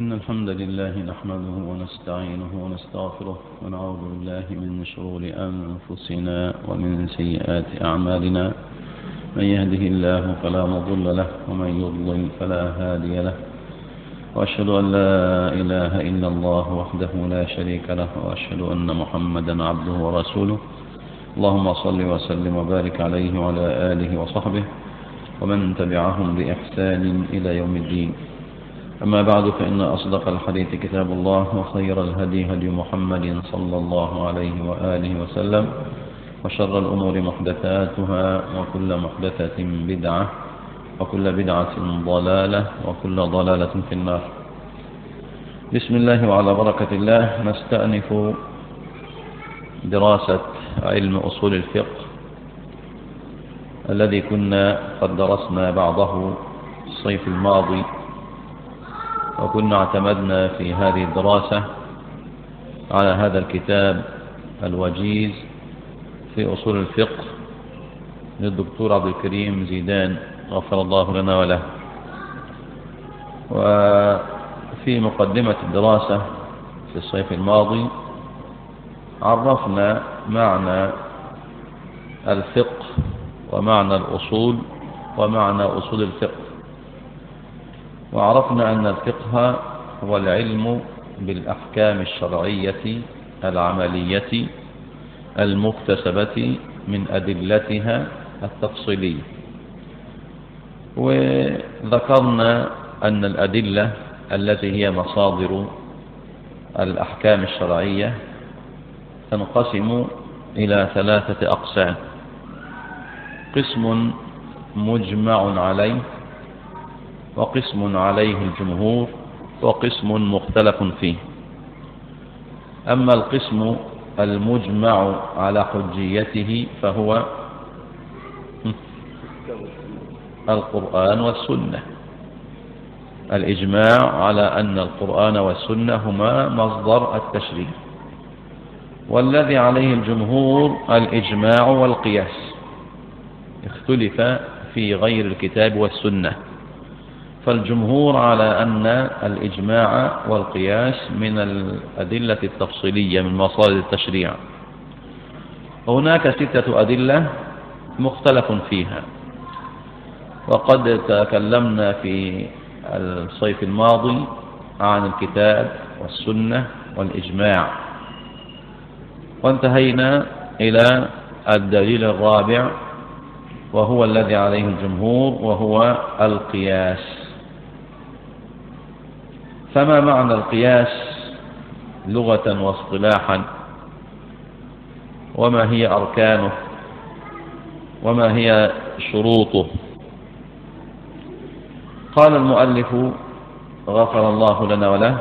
إن الحمد لله نحمده ونستعينه ونستغفره ونعوذ بالله من شرور أنفسنا ومن سيئات أعمالنا من يهده الله فلا مضل له ومن يضلل فلا هادي له وأشهد أن لا إله إلا الله وحده لا شريك له وأشهد أن محمدا عبده ورسوله اللهم صل وسلم وبارك عليه وعلى آله وصحبه ومن تبعهم بإحسان إلى يوم الدين أما بعد فإن أصدق الحديث كتاب الله وخير الهدي هدي محمد صلى الله عليه وآله وسلم وشر الأمور محدثاتها وكل محدثة بدعة وكل بدعة ضلالة وكل ضلالة في النار بسم الله وعلى بركة الله نستأنف دراسة علم أصول الفقه الذي كنا قد درسنا بعضه الصيف الماضي وكنا اعتمدنا في هذه الدراسة على هذا الكتاب الوجيز في أصول الفقه للدكتور عبد الكريم زيدان غفر الله لنا وله وفي مقدمة الدراسة في الصيف الماضي عرفنا معنى الفقه ومعنى الأصول ومعنى أصول الفقه وعرفنا أن الفقه هو العلم بالأحكام الشرعية العملية المكتسبة من أدلتها التفصيلية وذكرنا أن الأدلة التي هي مصادر الأحكام الشرعية تنقسم إلى ثلاثة أقسام قسم مجمع عليه وقسم عليه الجمهور وقسم مختلف فيه أما القسم المجمع على حجيته فهو القرآن والسنة الإجماع على أن القرآن والسنة هما مصدر التشريع والذي عليه الجمهور الإجماع والقياس اختلف في غير الكتاب والسنة فالجمهور على أن الإجماع والقياس من الأدلة التفصيلية من مصادر التشريع هناك ستة أدلة مختلف فيها وقد تكلمنا في الصيف الماضي عن الكتاب والسنة والإجماع وانتهينا إلى الدليل الرابع وهو الذي عليه الجمهور وهو القياس فما معنى القياس لغة واصطلاحا وما هي أركانه وما هي شروطه قال المؤلف غفر الله لنا وله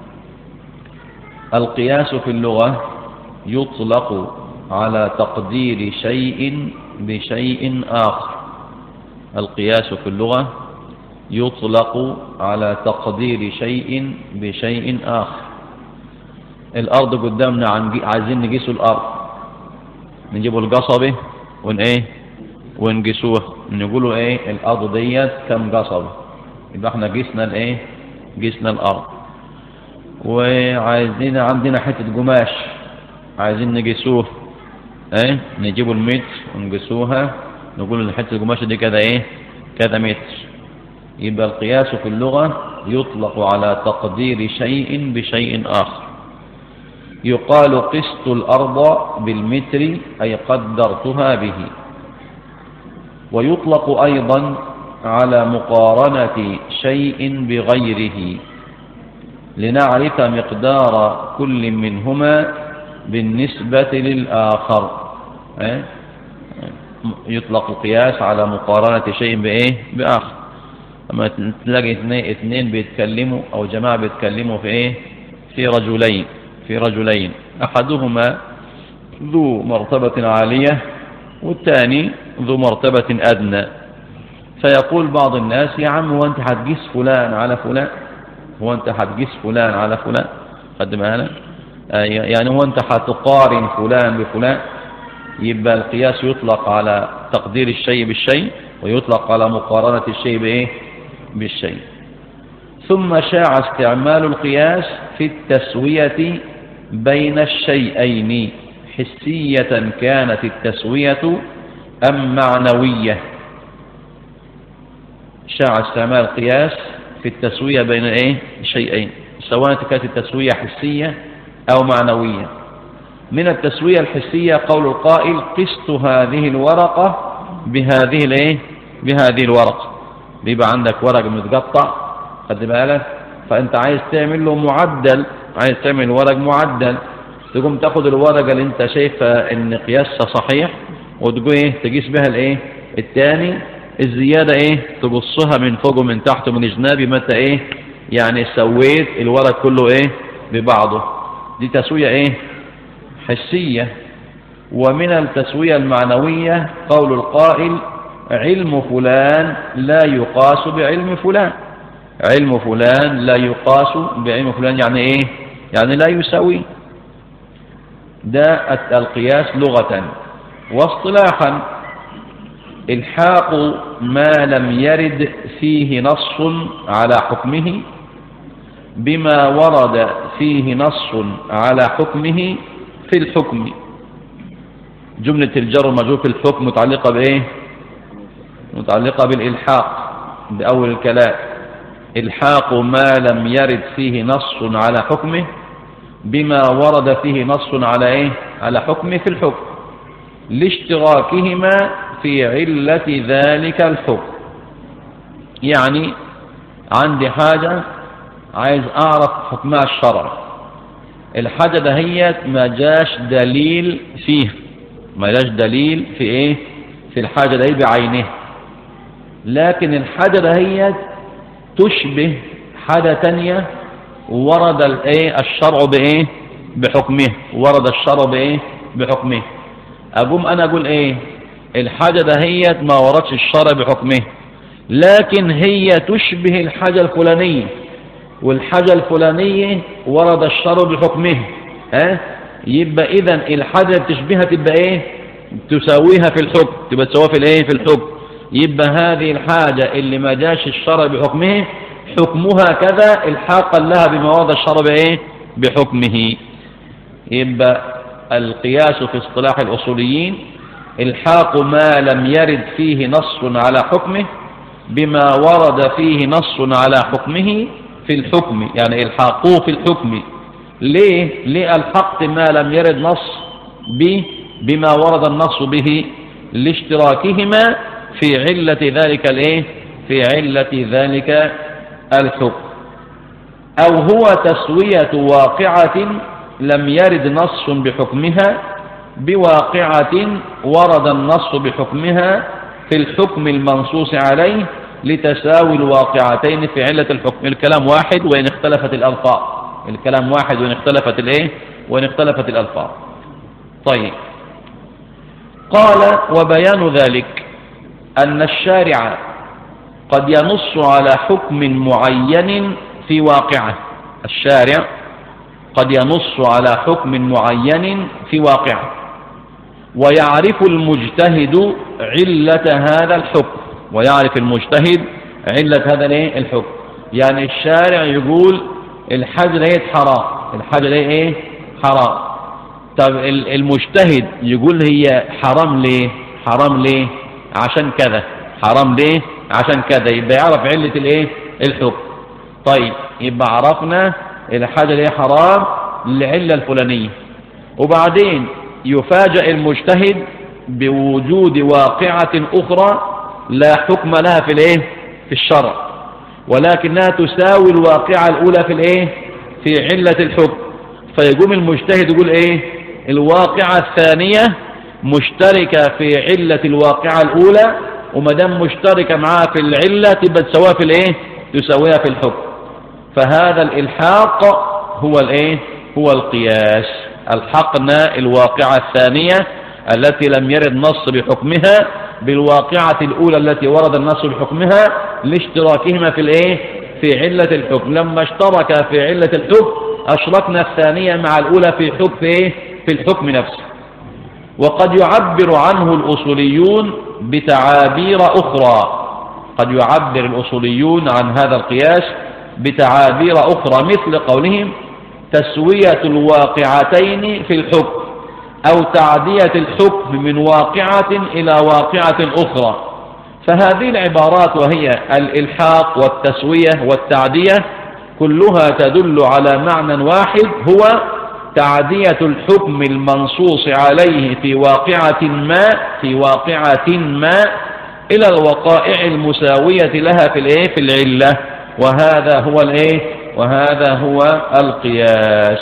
القياس في اللغة يطلق على تقدير شيء بشيء آخر القياس في اللغة يطلق على تقدير شيء بشيء آخر الأرض قدامنا عايزين نقيس الأرض نجيبوا القصبة ون ايه ونقيسوها نقولوا ايه الأرض ديت كم قصبة يبقى احنا قيسنا الايه قيسنا الأرض وعايزين عندنا حتة قماش عايزين نقيسوه ايه نجيبوا المتر ونقيسوها نقول الحتة القماش دي كذا ايه كذا متر يبقى القياس في اللغة يطلق على تقدير شيء بشيء آخر يقال قسط الأرض بالمتر أي قدرتها به ويطلق أيضا على مقارنة شيء بغيره لنعرف مقدار كل منهما بالنسبة للآخر يطلق القياس على مقارنة شيء بإيه بآخر لما تلاقي اثنين بيتكلموا أو جماعة بيتكلموا في إيه في رجلين في رجلين أحدهما ذو مرتبة عالية والثاني ذو مرتبة أدنى فيقول بعض الناس يا عم هو أنت هتقيس فلان على فلان هو أنت هتقيس فلان على فلان قد ما يعني هو أنت هتقارن فلان بفلان يبقى القياس يطلق على تقدير الشيء بالشيء ويطلق على مقارنة الشيء بإيه بالشيء ثم شاع استعمال القياس في التسوية بين الشيئين حسية كانت التسوية أم معنوية شاع استعمال القياس في التسوية بين ايه الشيئين سواء كانت التسوية حسية أو معنوية من التسوية الحسية قول القائل قست هذه الورقة بهذه الايه بهذه الورقة بيبقى عندك ورق متقطع خد بالك فانت عايز تعمل له معدل عايز تعمل ورق معدل تقوم تاخد الورقة اللي انت شايفها ان قياسها صحيح وتقول ايه تقيس بها الايه الثاني الزيادة ايه تقصها من فوق ومن تحت ومن جنابي متى ايه يعني سويت الورق كله ايه ببعضه دي تسوية ايه حسية ومن التسوية المعنوية قول القائل علم فلان لا يقاس بعلم فلان علم فلان لا يقاس بعلم فلان يعني ايه يعني لا يساوي ده القياس لغة واصطلاحا الحاق ما لم يرد فيه نص على حكمه بما ورد فيه نص على حكمه في الحكم جملة الجر والمجرور في الحكم متعلقة بإيه متعلقة بالإلحاق بأول الكلام إلحاق ما لم يرد فيه نص على حكمه بما ورد فيه نص على إيه على حكمه في الحكم لاشتراكهما في علة ذلك الحكم يعني عندي حاجة عايز أعرف حكمها الشرع الحاجة دهيت ما جاش دليل فيها ما جاش دليل في ايه في الحاجة دي بعينها لكن الحاجة دهيت تشبه حاجة تانية ورد الايه الشرع بايه بحكمه ورد الشرع بايه بحكمه اقوم انا اقول ايه الحاجة دهيت ما وردش الشرع بحكمه لكن هي تشبه الحاجة الفلانية والحاجة الفلانية ورد الشرع بحكمه ها يبقى اذا الحاجة تشبهها تبقى ايه تساويها في الحكم تبقى تساويها في الايه في الحكم يبقى هذه الحاجة اللي ما جاش الشرع بحكمه حكمها كذا الحاقا لها بما ورد الشرع بايه بحكمه يبقى القياس في اصطلاح الأصوليين الحاق ما لم يرد فيه نص على حكمه بما ورد فيه نص على حكمه في الحكم يعني الحاقوه في الحكم ليه ليه الحقت ما لم يرد نص به بما ورد النص به لاشتراكهما في علة ذلك الايه في علة ذلك الحكم او هو تسوية واقعة لم يرد نص بحكمها بواقعة ورد النص بحكمها في الحكم المنصوص عليه لتساوي الواقعتين في علة الحكم الكلام واحد وإن اختلفت الألفاظ الكلام واحد وإن اختلفت الإيه وإن اختلفت الألفاظ طيب قال وبيان ذلك أن الشارع قد ينص على حكم معين في واقعه الشارع قد ينص على حكم معين في واقعه ويعرف المجتهد علة هذا الحكم ويعرف المجتهد علة هذا الايه الحكم يعني الشارع يقول الحاجة دي حرام الحاجة دي ايه حرام طب المجتهد يقول هي حرام ليه حرام ليه عشان كذا حرام ليه عشان كذا يبقى يعرف علة الايه الحكم طيب يبقى عرفنا الحاجة دي حرام للعلة الفلانية وبعدين يفاجأ المجتهد بوجود واقعة أخرى لا حكم لها في الايه في الشرع ولكنها تساوي الواقعة الأولى في الايه في علة الحكم فيقوم المجتهد يقول ايه الواقعة الثانية مشتركة في علة الواقعة الأولى وما دام مشتركة معها في العلة تبقى تساويها في الايه تساويها في الحكم فهذا الإلحاق هو الايه هو القياس الحقنا الواقعة الثانية التي لم يرد نص بحكمها بالواقعة الأولى التي ورد النص بحكمها لاشتراكهما في الايه في علة الحكم لما اشترك في علة الحكم أشركنا الثانية مع الأولى في حكم ايه في الحكم نفسه وقد يعبر عنه الأصوليون بتعابير أخرى قد يعبر الأصوليون عن هذا القياس بتعابير أخرى مثل قولهم تسوية الواقعتين في الحكم أو تعدية الحكم من واقعة إلى واقعة أخرى فهذه العبارات وهي الإلحاق والتسوية والتعدية كلها تدل على معنى واحد هو تعدية الحكم المنصوص عليه في واقعة ما في واقعة ما إلى الوقائع المساوية لها في الإيه في العلة وهذا هو الإيه وهذا هو القياس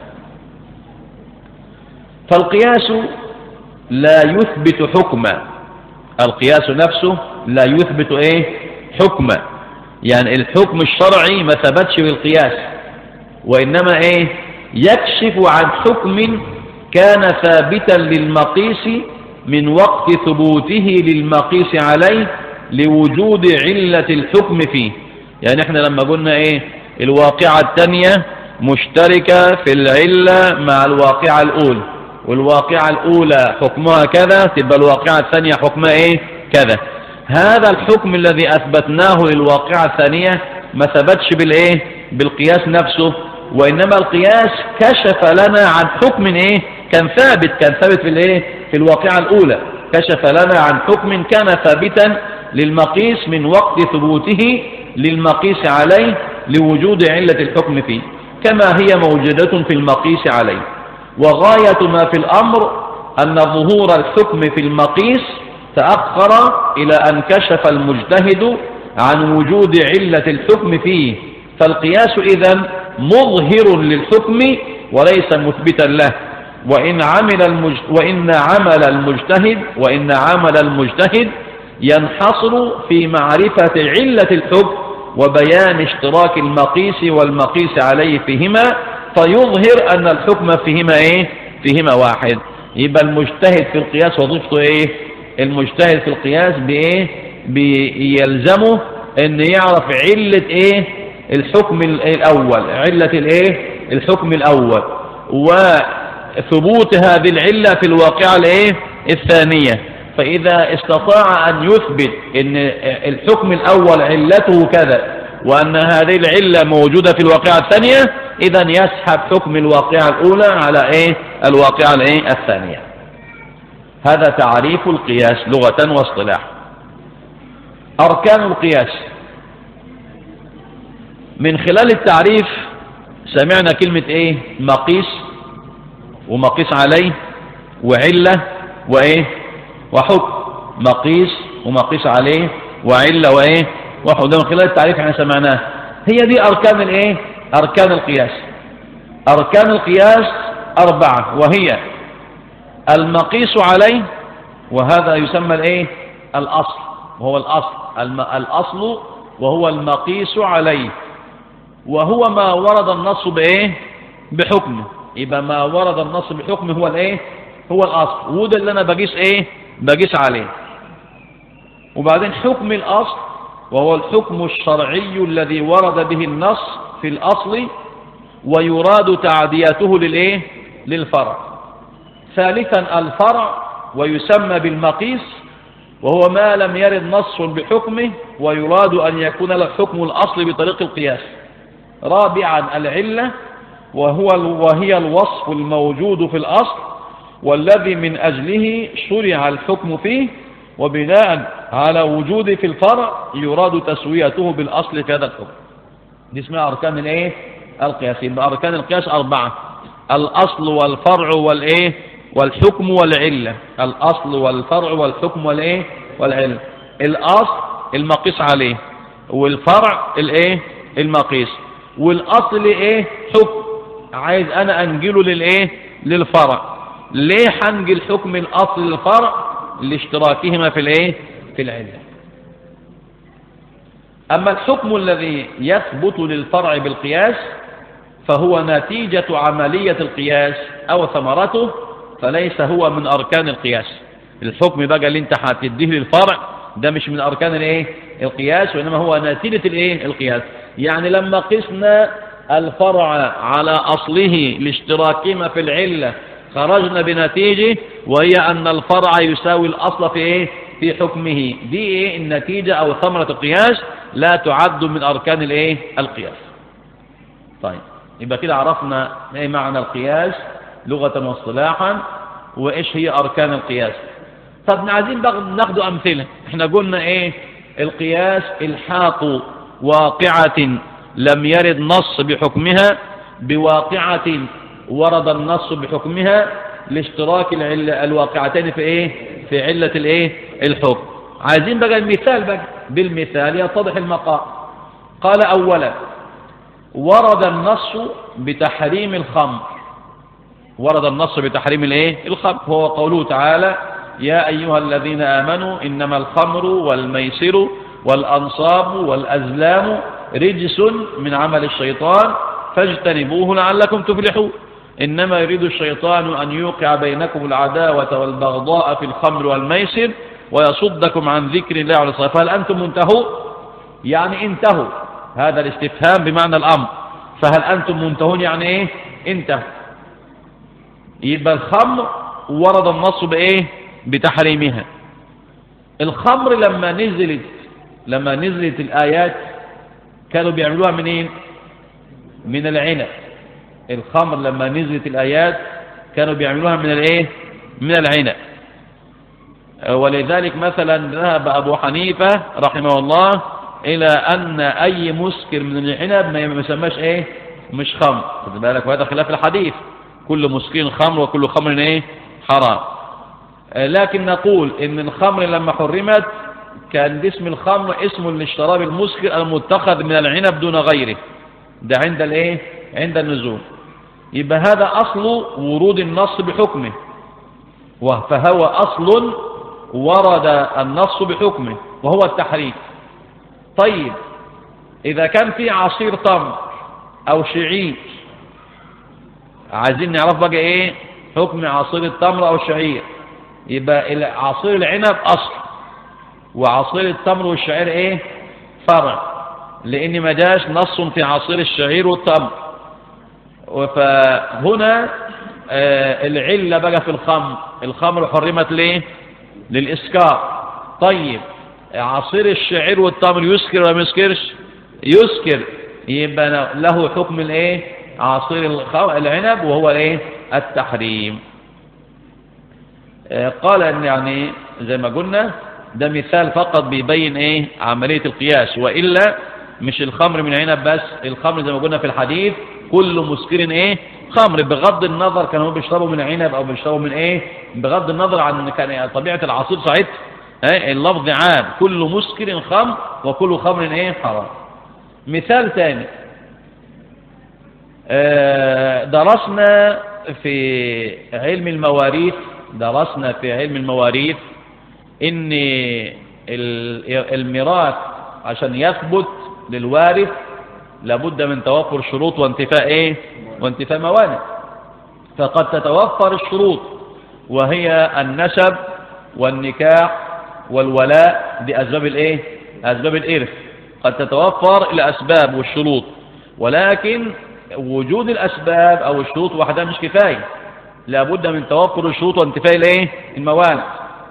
فالقياس لا يثبت حكما القياس نفسه لا يثبت ايه حكما يعني الحكم الشرعي ما ثبتش بالقياس وإنما ايه يكشف عن حكم كان ثابتا للمقيس من وقت ثبوته للمقيس عليه لوجود علة الحكم فيه يعني احنا لما قلنا ايه الواقعة الثانية مشتركة في العلة مع الواقعة الأولى والواقعة الأولى حكمها كذا تبقى الواقعة الثانية حكمها ايه كذا هذا الحكم الذي أثبتناه للواقعة الثانية ما ثبتش بالإيه بالقياس نفسه وإنما القياس كشف لنا عن حكم إيه كان ثابت كان ثابت في الإيه في الواقعة الأولى كشف لنا عن حكم كان ثابتا للمقيس من وقت ثبوته للمقيس عليه لوجود علة الحكم فيه كما هي موجودة في المقيس عليه وغاية ما في الأمر أن ظهور الحكم في المقيس تأخر إلى أن كشف المجتهد عن وجود علة الحكم فيه فالقياس إذا مظهر للحكم وليس مثبتا له وإن عمل المج... وإن عمل المجتهد وإن عمل المجتهد ينحصر في معرفة علة الحكم وبيان اشتراك المقيس والمقيس عليه فيهما فيظهر أن الحكم فيهما إيه فيهما واحد يبقى المجتهد في القياس وظيفته إيه المجتهد في القياس بإيه بيلزمه ان يعرف علة ايه الحكم الاول علة الايه الحكم الاول وثبوت هذه العلة في الواقعة الايه الثانية فاذا استطاع ان يثبت ان الحكم الاول علته كذا وان هذه العلة موجودة في الواقعة الثانية اذا يسحب حكم الواقعة الاولى على ايه الواقعة الايه الثانية هذا تعريف القياس لغة واصطلاحا أركان القياس من خلال التعريف سمعنا كلمة ايه مقيس ومقيس عليه وعلة وايه وحكم مقيس ومقيس عليه وعلة وايه وحكم ده من خلال التعريف احنا سمعناه هي دي أركان الايه أركان القياس أركان القياس أربعة وهي المقيس عليه وهذا يسمى الايه الاصل وهو الاصل الاصل وهو المقيس عليه وهو ما ورد النص بايه بحكمه يبقى ما ورد النص بحكمه هو الايه هو الاصل وده اللي انا بقيس ايه بقيس عليه وبعدين حكم الاصل وهو الحكم الشرعي الذي ورد به النص في الاصل ويراد تعديته للايه للفرع ثالثا الفرع ويسمى بالمقيس وهو ما لم يرد نص بحكمه ويراد أن يكون له حكم الأصل بطريق القياس رابعا العلة وهو وهي الوصف الموجود في الأصل والذي من أجله شرع الحكم فيه وبناء على وجود في الفرع يراد تسويته بالأصل في هذا الحكم دي اسمها أركان الإيه؟ القياس يبقى أركان القياس أربعة الأصل والفرع والإيه والحكم والعلة الأصل والفرع والحكم والإيه والعلة الأصل المقيس عليه والفرع الإيه المقيس والأصل إيه حكم عايز أنا أنجله للإيه للفرع ليه حنجل حكم الأصل للفرع لاشتراكهما في الإيه في العلة أما الحكم الذي يثبت للفرع بالقياس فهو نتيجة عملية القياس أو ثمرته فليس هو من أركان القياس الحكم بقى اللي انت هتديه للفرع ده مش من أركان الايه القياس وإنما هو نتيجة الايه القياس يعني لما قسنا الفرع على أصله لاشتراكهما في العلة خرجنا بنتيجة وهي أن الفرع يساوي الأصل في إيه؟ في حكمه دي إيه النتيجة أو ثمرة القياس لا تعد من أركان الإيه؟ القياس طيب يبقى كده عرفنا ايه معنى القياس لغة واصطلاحا وايش هي اركان القياس طب عايزين بقى ناخد امثله احنا قلنا ايه القياس الحاق واقعة لم يرد نص بحكمها بواقعة ورد النص بحكمها لاشتراك العلة الواقعتين في ايه في علة الايه الحكم عايزين بقى المثال بقى بالمثال يتضح المقام قال اولا ورد النص بتحريم الخمر ورد النص بتحريم الايه الخمر هو قوله تعالى يا ايها الذين امنوا انما الخمر والميسر والانصاب والازلام رجس من عمل الشيطان فاجتنبوه لعلكم تفلحون إنما يريد الشيطان أن يوقع بينكم العداوة والبغضاء في الخمر والميسر ويصدكم عن ذكر الله على الصلاة فهل أنتم منتهوا يعني انتهوا هذا الاستفهام بمعنى الأمر فهل أنتم منتهون يعني إيه انتهوا يبقى الخمر ورد النص بإيه بتحريمها الخمر لما نزلت لما نزلت الآيات كانوا بيعملوها منين من العنب الخمر لما نزلت الآيات كانوا بيعملوها من الايه من العنب ولذلك مثلا ذهب أبو حنيفة رحمه الله إلى أن أي مسكر من العنب ما يسماش إيه مش خمر خد بالك وهذا خلاف الحديث كل مسكر خمر وكل خمر إيه حرام لكن نقول إن الخمر لما حرمت كان اسم الخمر اسم للشراب المسكر المتخذ من العنب دون غيره ده عند الايه عند النزول يبقى هذا أصل ورود النص بحكمه فهو أصل ورد النص بحكمه وهو التحريم طيب إذا كان في عصير تمر أو شعير عايزين نعرف بقى إيه حكم عصير التمر أو الشعير يبقى عصير العنب أصل وعصير التمر والشعير إيه فرع لأن ما جاش نص في عصير الشعير والتمر فهنا آه العلة بقى في الخمر الخمر حرمت ليه للإسكار طيب عصير الشعير والتمر يسكر ولا ما يسكرش يسكر يبقى له حكم الايه عصير العنب وهو الايه التحريم آه قال ان يعني زي ما قلنا ده مثال فقط بيبين ايه عملية القياس وإلا مش الخمر من عنب بس الخمر زي ما قلنا في الحديث كل مسكر ايه خمر بغض النظر كانوا بيشربوا من عنب او بيشربوا من ايه بغض النظر عن كان طبيعه العصير ساعتها ايه اللفظ عام كل مسكر خمر وكل خمر ايه حرام مثال ثاني اه درسنا في علم المواريث درسنا في علم المواريث ان الميراث عشان يثبت للوارث لابد من توفر شروط وانتفاء ايه وانتفاء موانع فقد تتوفر الشروط وهي النسب والنكاح والولاء بأسباب الايه أسباب الإرث قد تتوفر الأسباب والشروط ولكن وجود الأسباب أو الشروط وحدها مش كفاية لابد من توفر الشروط وانتفاء الايه الموانع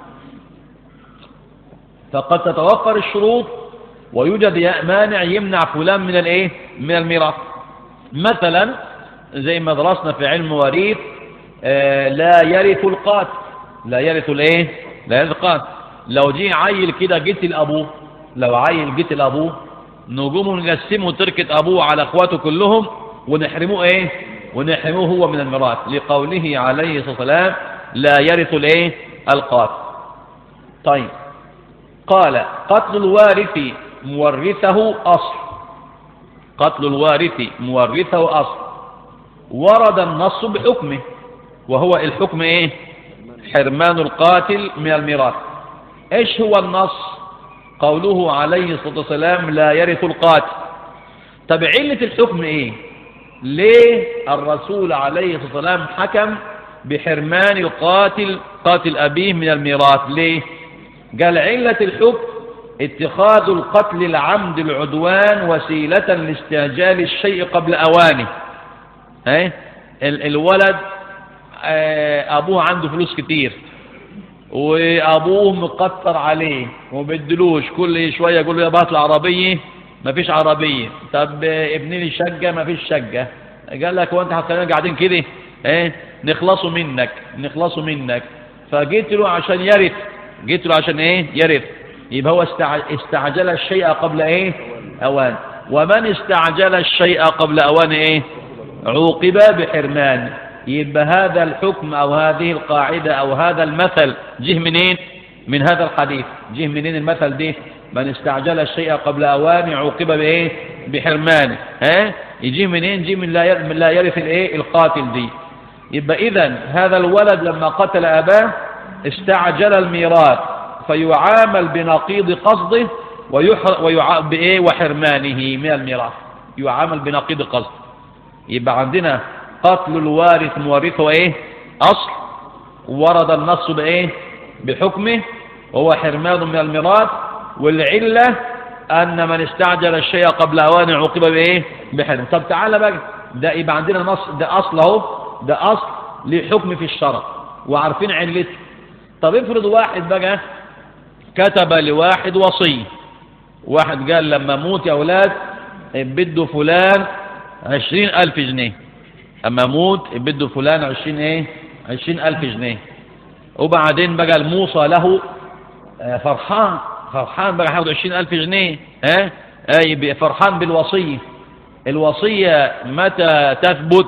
فقد تتوفر الشروط ويوجد مانع يمنع فلان من الايه من الميراث مثلا زي ما درسنا في علم مواريث آه لا يرث القاتل لا يرث الايه لا يرث القاتل لو جه عيل كده جيت لابوه لو عيل جيت لابوه نقوم نقسمه تركة ابوه على اخواته كلهم ونحرموه ايه ونحرموه هو من الميراث لقوله عليه الصلاه والسلام لا يرث الايه القاتل طيب قال قتل الوارث مورثه أصل قتل الوارث مورثه أصل ورد النص بحكمه وهو الحكم ايه حرمان القاتل من الميراث ايش هو النص قوله عليه الصلاة والسلام لا يرث القاتل طب علة الحكم ايه ليه الرسول عليه الصلاة والسلام حكم بحرمان القاتل قاتل أبيه من الميراث ليه قال علة الحكم اتخاذ القتل العمد العدوان وسيلة لاستعجال الشيء قبل أوانه ايه الولد أبوه عنده فلوس كتير وأبوه مقطر عليه وبدلوش كل شوية يقول له يا بهات العربية مفيش عربية طب ابني لي شقة مفيش شقة قال لك هو انت هتخلينا قاعدين كده ايه نخلصوا منك نخلصوا منك فجيت له عشان يرث جيت له عشان ايه يرث يبقى هو استعجل الشيء قبل ايه اوان ومن استعجل الشيء قبل اوان ايه عوقب بحرمان يبقى هذا الحكم او هذه القاعدة او هذا المثل جه منين من هذا الحديث جه منين المثل ده من استعجل الشيء قبل اوان عوقب بايه بحرمانه ها يجي منين يجي من لا من لا يرث الايه القاتل دي يبقى اذا هذا الولد لما قتل اباه استعجل الميراث فيعامل بنقيض قصده ويع... بايه وحرمانه من الميراث يعامل بنقيض قصده يبقى عندنا قتل الوارث مورثه ايه اصل ورد النص بايه بحكمه وهو حرمان من الميراث والعله ان من استعجل الشيء قبل اوانه عوقب بايه بحرم طب تعالى بقى ده يبقى عندنا نص ده اصل اهو ده اصل لحكم في الشرع وعارفين علته طب افرض واحد بقى كتب لواحد وصي واحد قال لما اموت يا اولاد بده فلان عشرين الف جنيه اما اموت بده فلان عشرين ايه عشرين الف جنيه وبعدين بقى الموصى له آه، فرحان فرحان بقى هياخد عشرين الف جنيه ها اي فرحان بالوصية الوصية متى تثبت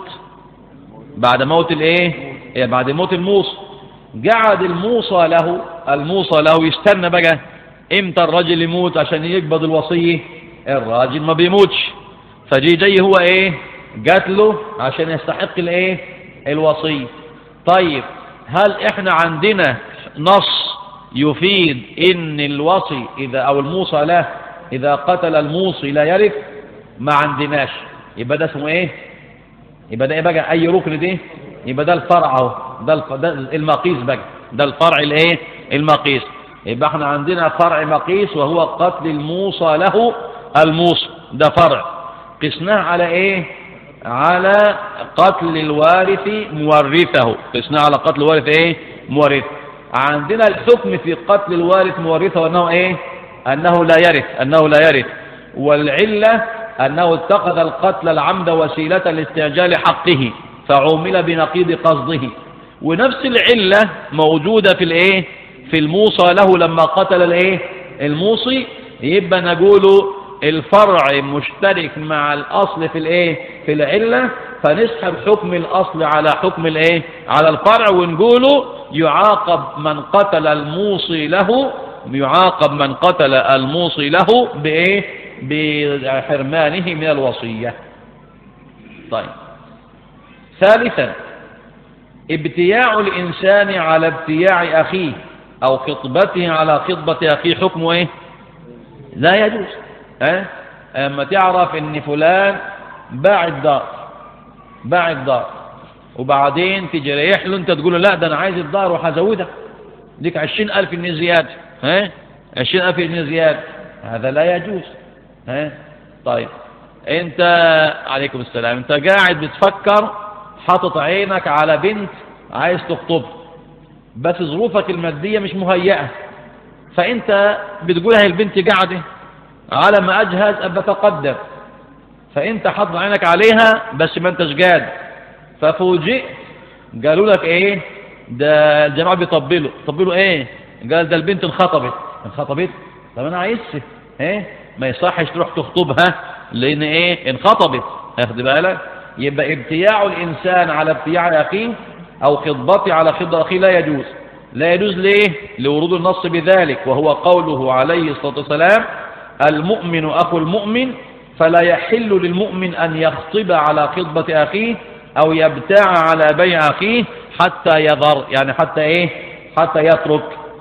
بعد موت الايه إيه، بعد موت الموصى قعد الموصى له الموصى له يستنى بقى امتى الراجل يموت عشان يقبض الوصية الراجل ما بيموتش فجي جاي هو ايه قتله عشان يستحق الايه الوصية طيب هل احنا عندنا نص يفيد ان الوصي اذا او الموصى له اذا قتل الموصي لا يرث ما عندناش يبقى ده اسمه ايه يبقى ده ايه بقى اي ركن دي يبقى ده الفرع اهو ده, ده المقيس بقى ده الفرع الايه المقيس يبقى احنا عندنا فرع مقيس وهو قتل الموصى له الموصى ده فرع قسناه على ايه على قتل الوارث مورثه قسناه على قتل الوارث ايه مورث عندنا الحكم في قتل الوارث مورثه انه ايه انه لا يرث انه لا يرث والعله انه اتخذ القتل العمد وسيله لاستعجال حقه فعومل بنقيض قصده ونفس العله موجوده في الايه في الموصى له لما قتل الايه الموصي يبقى نقول الفرع مشترك مع الاصل في الايه في العله فنسحب حكم الاصل على حكم الايه على الفرع ونقوله يعاقب من قتل الموصي له يعاقب من قتل الموصي له بايه بحرمانه من الوصيه طيب ثالثا ابتياع الانسان على ابتياع اخيه او خطبته على خطبه اخيه حكمه ايه لا يجوز اه اما تعرف ان فلان باع الدار باع الدار وبعدين تيجي رايح له انت تقول له لا ده انا عايز الدار وهزودك ليك عشرين ألف جنيه زيادة ها عشرين ألف جنيه زيادة هذا لا يجوز ها طيب انت عليكم السلام انت قاعد بتفكر حاطط عينك على بنت عايز تخطبها بس ظروفك المادية مش مهيئة فانت بتقولها البنت قاعدة على ما اجهز ابى اتقدم فانت حاطط عينك عليها بس ما انتش قادر ففوجئت قالوا لك ايه ده الجماعه بيطبلوا طبلوا ايه قال ده البنت انخطبت انخطبت طب انا عايزها ايه ما يصحش تروح تخطبها لان ايه انخطبت اخد بالك يبقى ابتياع الانسان على ابتياع اخيه او خطبته على خطبه اخيه لا يجوز لا يجوز ليه لورود النص بذلك وهو قوله عليه الصلاه والسلام المؤمن اخو المؤمن فلا يحل للمؤمن أن يخطب على خطبة أخيه أو يبتاع على بيع أخيه حتى يضر يعني حتى إيه حتى يترك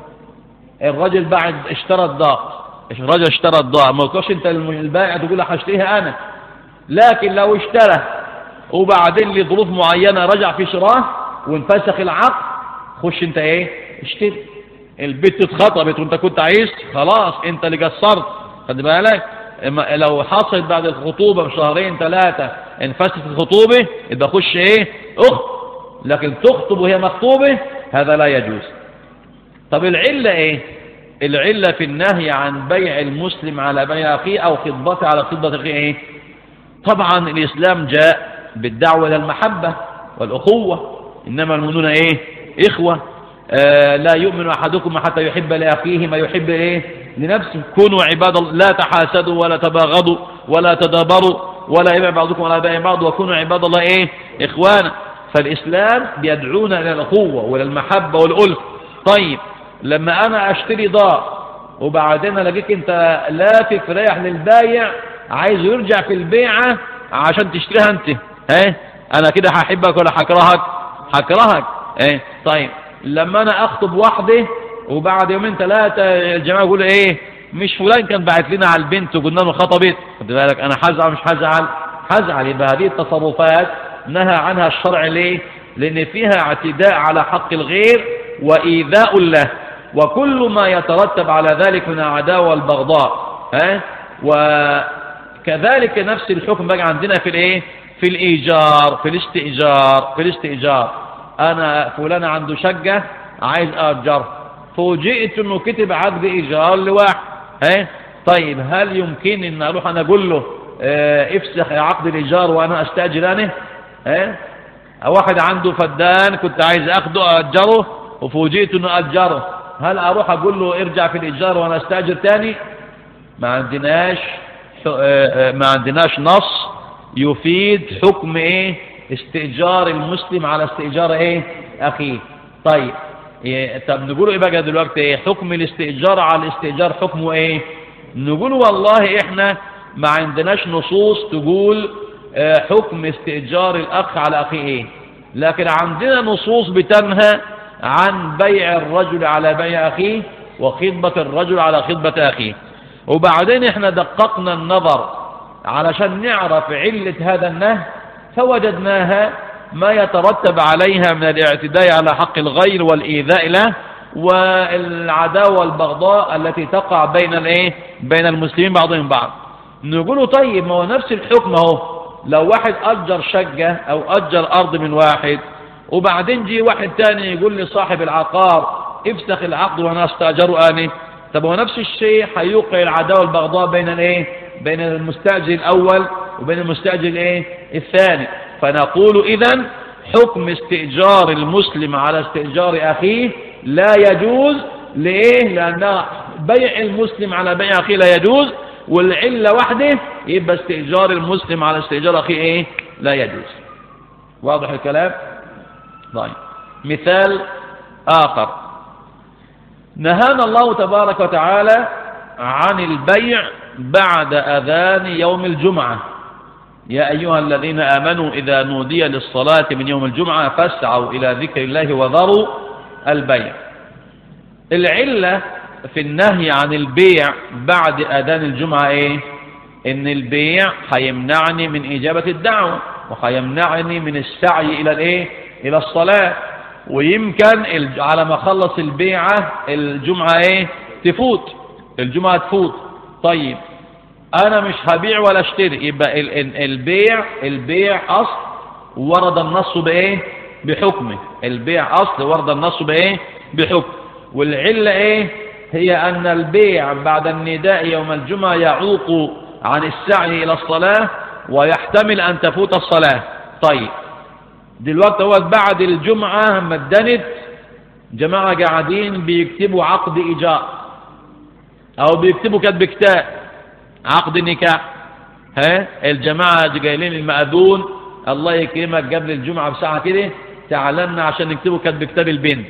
الرجل بعد اشترى الدار الرجل اشترى الدار ما تقولش انت البائع تقول له هشتريها انا لكن لو اشترى وبعدين لظروف معينه رجع في شراه وانفسخ العقد خش انت ايه اشتري البيت اتخطبت وانت كنت عايز خلاص انت اللي قصرت خد بالك لو حصلت بعد الخطوبة بشهرين ثلاثة انفسخت الخطوبة يبقى خش ايه اخت لكن تخطب وهي مخطوبة هذا لا يجوز طب العلة ايه العلة في النهي عن بيع المسلم على بيع أخيه أو خطبته على خطبة أخيه إيه طبعا الإسلام جاء بالدعوة إلى المحبة والأخوة إنما المؤمنون إيه إخوة آه لا يؤمن أحدكم حتى يحب لأخيه ما يحب إيه لنفسه كونوا عباد الله لا تحاسدوا ولا تباغضوا ولا تدابروا ولا يبع بعضكم ولا يبع بعض وكونوا عباد الله إيه إخوانا فالإسلام بيدعونا إلى الأخوة وإلى المحبة والألف طيب لما أنا أشتري دار وبعدين ألاقيك أنت لافف رايح للبايع عايز يرجع في البيعة عشان تشتريها أنت ايه أنا كده هحبك ولا هكرهك هكرهك ايه طيب لما أنا أخطب واحدة وبعد يومين ثلاثة الجماعة يقولوا إيه مش فلان كان بعت لنا على البنت وقلنا له خطبت خد بالك أنا حزعل مش حزعل حزعل يبقى هذه التصرفات نهى عنها الشرع ليه لأن فيها اعتداء على حق الغير وإيذاء له وكل ما يترتب على ذلك من العداوة والبغضاء ها وكذلك نفس الحكم بقى عندنا في الايه في الايجار في الاستئجار في الاستئجار انا فلان عنده شقة عايز اجر فوجئت انه كتب عقد ايجار لواحد ها طيب هل يمكن ان اروح انا اقول له اه افسخ عقد الايجار وانا استاجر انا ها واحد عنده فدان كنت عايز اخده اجره وفوجئت انه اجره هل اروح اقول له ارجع في الايجار وانا استاجر تاني ما عندناش ما عندناش نص يفيد حكم ايه استئجار المسلم على استئجار ايه اخيه طيب إيه طب نقول ايه بقى دلوقتي ايه حكم الاستئجار على الاستئجار حكمه ايه نقول والله احنا ما عندناش نصوص تقول اه حكم استئجار الاخ على اخيه ايه لكن عندنا نصوص بتنهى عن بيع الرجل على بيع اخيه وخطبة الرجل على خطبة اخيه وبعدين احنا دققنا النظر علشان نعرف علة هذا النهي فوجدناها ما يترتب عليها من الاعتداء على حق الغير والإيذاء له والعداوة والبغضاء التي تقع بين الايه بين المسلمين بعضهم بعض نقول طيب ما هو نفس الحكم اهو لو واحد أجر شقة أو أجر أرض من واحد وبعدين جي واحد تاني يقول لصاحب العقار افسخ العقد وانا استأجره اني طب هو نفس الشيء هيوقع العداوة والبغضاء بين الايه بين المستأجر الاول وبين المستأجر الايه الثاني فنقول اذا حكم استئجار المسلم على استئجار اخيه لا يجوز ليه لان بيع المسلم على بيع اخيه لا يجوز والعلة وحده يبقى استئجار المسلم على استئجار اخيه ايه لا يجوز واضح الكلام طيب مثال آخر نهانا الله تبارك وتعالى عن البيع بعد أذان يوم الجمعة يا أيها الذين آمنوا إذا نودي للصلاة من يوم الجمعة فاسعوا إلى ذكر الله وذروا البيع العلة في النهي عن البيع بعد أذان الجمعة إيه إن البيع هيمنعني من إجابة الدعوة وهيمنعني من السعي إلى الإيه إلى الصلاة ويمكن على ما خلص البيعة الجمعة ايه تفوت الجمعة تفوت طيب انا مش هبيع ولا اشتري يبقى البيع البيع اصل ورد النص بايه بحكمه البيع اصل ورد النص بايه بحكم والعلة ايه هي ان البيع بعد النداء يوم الجمعة يعوق عن السعي الى الصلاة ويحتمل ان تفوت الصلاة طيب دلوقتي هو بعد الجمعة ما ادنت جماعة قاعدين بيكتبوا عقد إيجار أو بيكتبوا كتب كتاب عقد نكاح ها الجماعة جايلين المأذون الله يكرمك قبل الجمعة بساعة كده تعلمنا عشان نكتبوا كتب كتاب البنت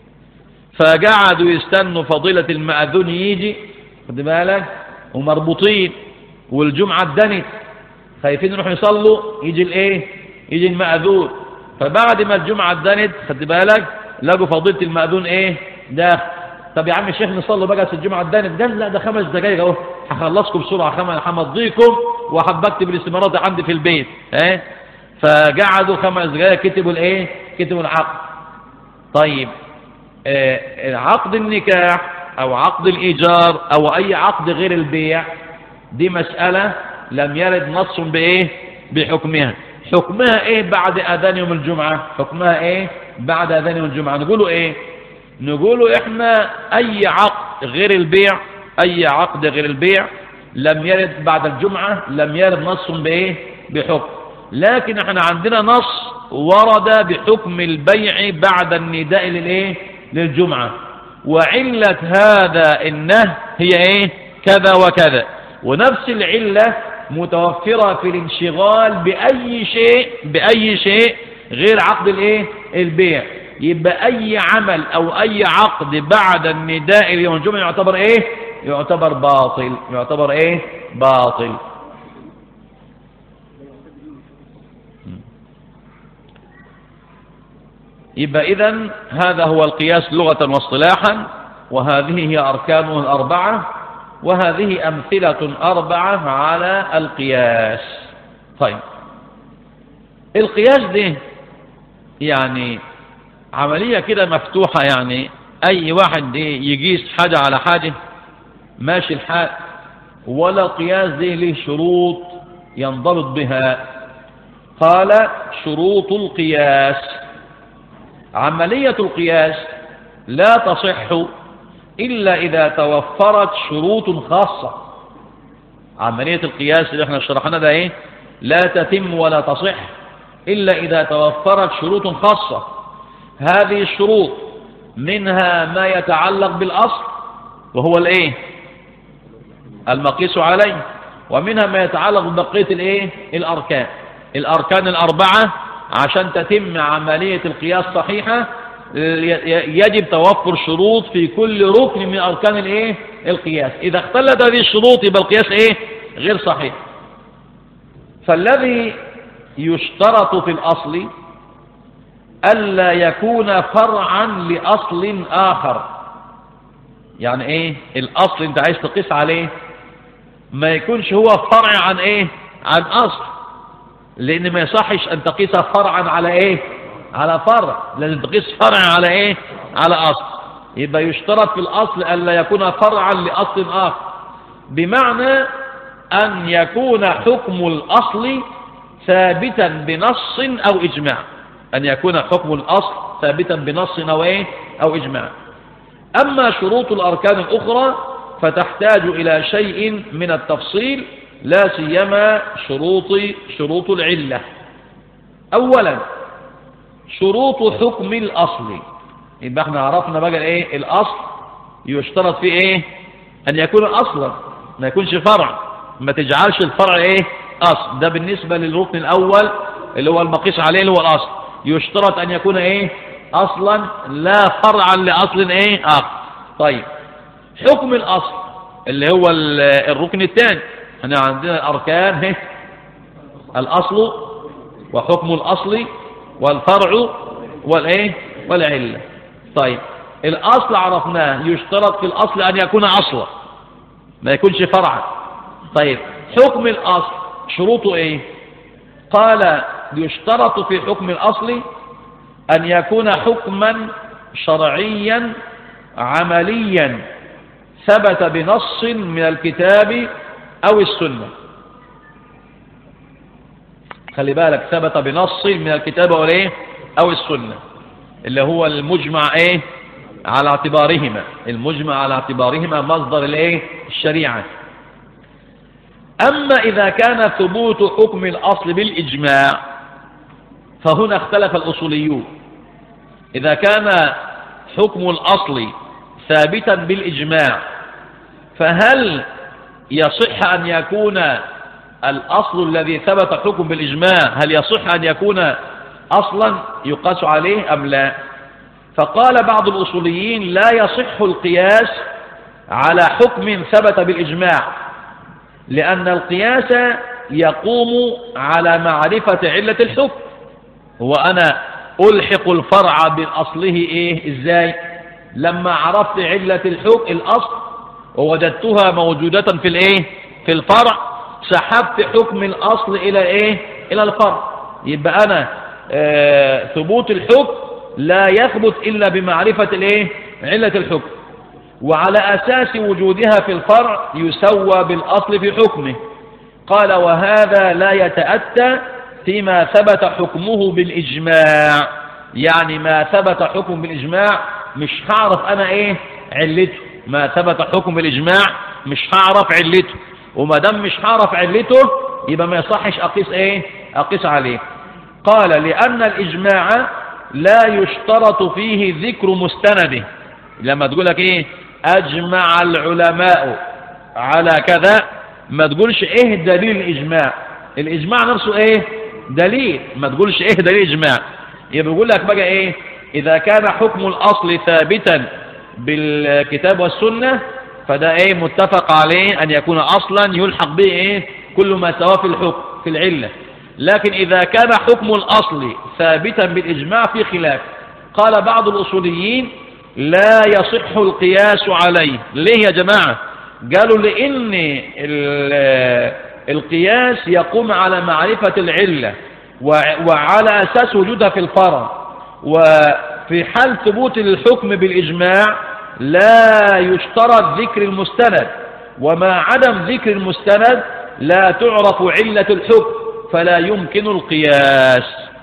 فقعدوا يستنوا فضيلة المأذون يجي خد بالك ومربوطين والجمعة ادنت خايفين يروحوا يصلوا يجي الايه يجي المأذون فبعد ما الجمعة ادنت خد بالك لقوا فضيلة المأذون ايه داخل طب يا عم الشيخ نصلي بقى الجمعة ادنت قال لا ده خمس دقايق اهو هخلصكم بسرعة همضيكم وهبكتب الاستمارات عندي في البيت ايه فقعدوا خمس دقايق كتبوا الايه كتبوا العقد طيب آه عقد النكاح او عقد الايجار او اي عقد غير البيع دي مسألة لم يرد نص بايه بحكمها حكمها ايه بعد اذان يوم الجمعة حكمها ايه بعد اذان يوم الجمعة نقولوا ايه نقولوا احنا اي عقد غير البيع أي عقد غير البيع لم يرد بعد الجمعة لم يرد نص بإيه بحكم لكن احنا عندنا نص ورد بحكم البيع بعد النداء للإيه للجمعة وعلة هذا النهي هي إيه كذا وكذا ونفس العلة متوفرة في الانشغال بأي شيء بأي شيء غير عقد الايه البيع يبقى اي عمل او اي عقد بعد النداء اليوم الجمعة يعتبر ايه يعتبر باطل يعتبر ايه باطل يبقى اذا هذا هو القياس لغة واصطلاحا وهذه هي أركانه الأربعة وهذه أمثلة أربعة على القياس طيب القياس ده يعني عملية كده مفتوحة يعني أي واحد دي يقيس حاجة على حاجة ماشي الحال ولا القياس دي له شروط ينضبط بها قال شروط القياس عملية القياس لا تصح إلا إذا توفرت شروط خاصة عملية القياس اللي احنا شرحنا ده ايه لا تتم ولا تصح إلا إذا توفرت شروط خاصة هذه الشروط منها ما يتعلق بالأصل وهو الايه المقيس عليه ومنها ما يتعلق ببقية الايه الأركان الأركان الأربعة عشان تتم عملية القياس صحيحة يجب توفر شروط في كل ركن من أركان الايه القياس إذا اختلت هذه الشروط يبقى القياس ايه غير صحيح فالذي يشترط في الأصل ألا يكون فرعا لأصل آخر يعني ايه الأصل انت عايز تقيس عليه ما يكونش هو فرع عن ايه عن أصل لأن ما يصحش أن تقيس فرعا على ايه على فرع لازم تقيس فرع على ايه على أصل يبقى يشترط في الأصل ألا يكون فرعا لأصل آخر بمعنى أن يكون حكم الأصل ثابتا بنص أو إجماع أن يكون حكم الأصل ثابتا بنص أو, إيه؟ أو إجماع أما شروط الأركان الأخرى فتحتاج إلى شيء من التفصيل لا سيما شروط شروط العلة أولا شروط حكم الأصل يبقى احنا عرفنا بقى ايه الأصل يشترط فيه ايه أن يكون أصلا ما يكونش فرع ما تجعلش الفرع ايه أصل ده بالنسبة للركن الأول اللي هو المقيس عليه اللي هو الأصل يشترط أن يكون إيه أصلا لا فرعا لأصل إيه آخر طيب حكم الأصل اللي هو الركن الثاني احنا عندنا أركان هي الأصل وحكم الأصل والفرع والإيه والعلة طيب الأصل عرفناه يشترط في الأصل أن يكون أصلا ما يكونش فرعا طيب حكم الأصل شروطه إيه قال يشترط في حكم الأصل أن يكون حكما شرعيا عمليا ثبت بنص من الكتاب أو السنة خلي بالك ثبت بنص من الكتاب أو الايه أو السنة اللي هو المجمع ايه على اعتبارهما المجمع على اعتبارهما مصدر الايه الشريعة أما إذا كان ثبوت حكم الأصل بالإجماع فهنا اختلف الأصوليون إذا كان حكم الأصل ثابتا بالإجماع فهل يصح أن يكون الأصل الذي ثبت حكم بالإجماع هل يصح أن يكون أصلا يقاس عليه أم لا فقال بعض الأصوليين لا يصح القياس على حكم ثبت بالإجماع لأن القياس يقوم على معرفة علة الحكم هو أنا ألحق الفرع بأصله إيه إزاي لما عرفت علة الحكم الأصل ووجدتها موجودة في الإيه في الفرع سحبت حكم الأصل إلى إيه إلى الفرع يبقى أنا آه ثبوت الحكم لا يثبت إلا بمعرفة الإيه علة الحكم وعلى أساس وجودها في الفرع يسوى بالأصل في حكمه قال وهذا لا يتأتى فيما ثبت حكمه بالإجماع يعني ما ثبت حكم بالإجماع مش هعرف أنا إيه علته ما ثبت حكم بالإجماع مش هعرف علته وما دام مش هعرف علته يبقى ما يصحش أقيس إيه أقيس عليه قال لأن الإجماع لا يشترط فيه ذكر مستنده لما تقول لك إيه أجمع العلماء على كذا ما تقولش إيه دليل الإجماع الإجماع نفسه إيه دليل ما تقولش إيه دليل الإجماع يبقى بيقول لك بقى إيه إذا كان حكم الأصل ثابتا بالكتاب والسنة فده إيه متفق عليه أن يكون أصلا يلحق به إيه كل ما سواه في الحكم في العلة لكن إذا كان حكم الأصل ثابتا بالإجماع في خلاف قال بعض الأصوليين لا يصح القياس عليه ليه يا جماعة قالوا لأن القياس يقوم على معرفة العلة وعلى أساس وجودها في الفرع وفي حال ثبوت الحكم بالإجماع لا يشترط ذكر المستند وما عدم ذكر المستند لا تعرف علة الحكم فلا يمكن القياس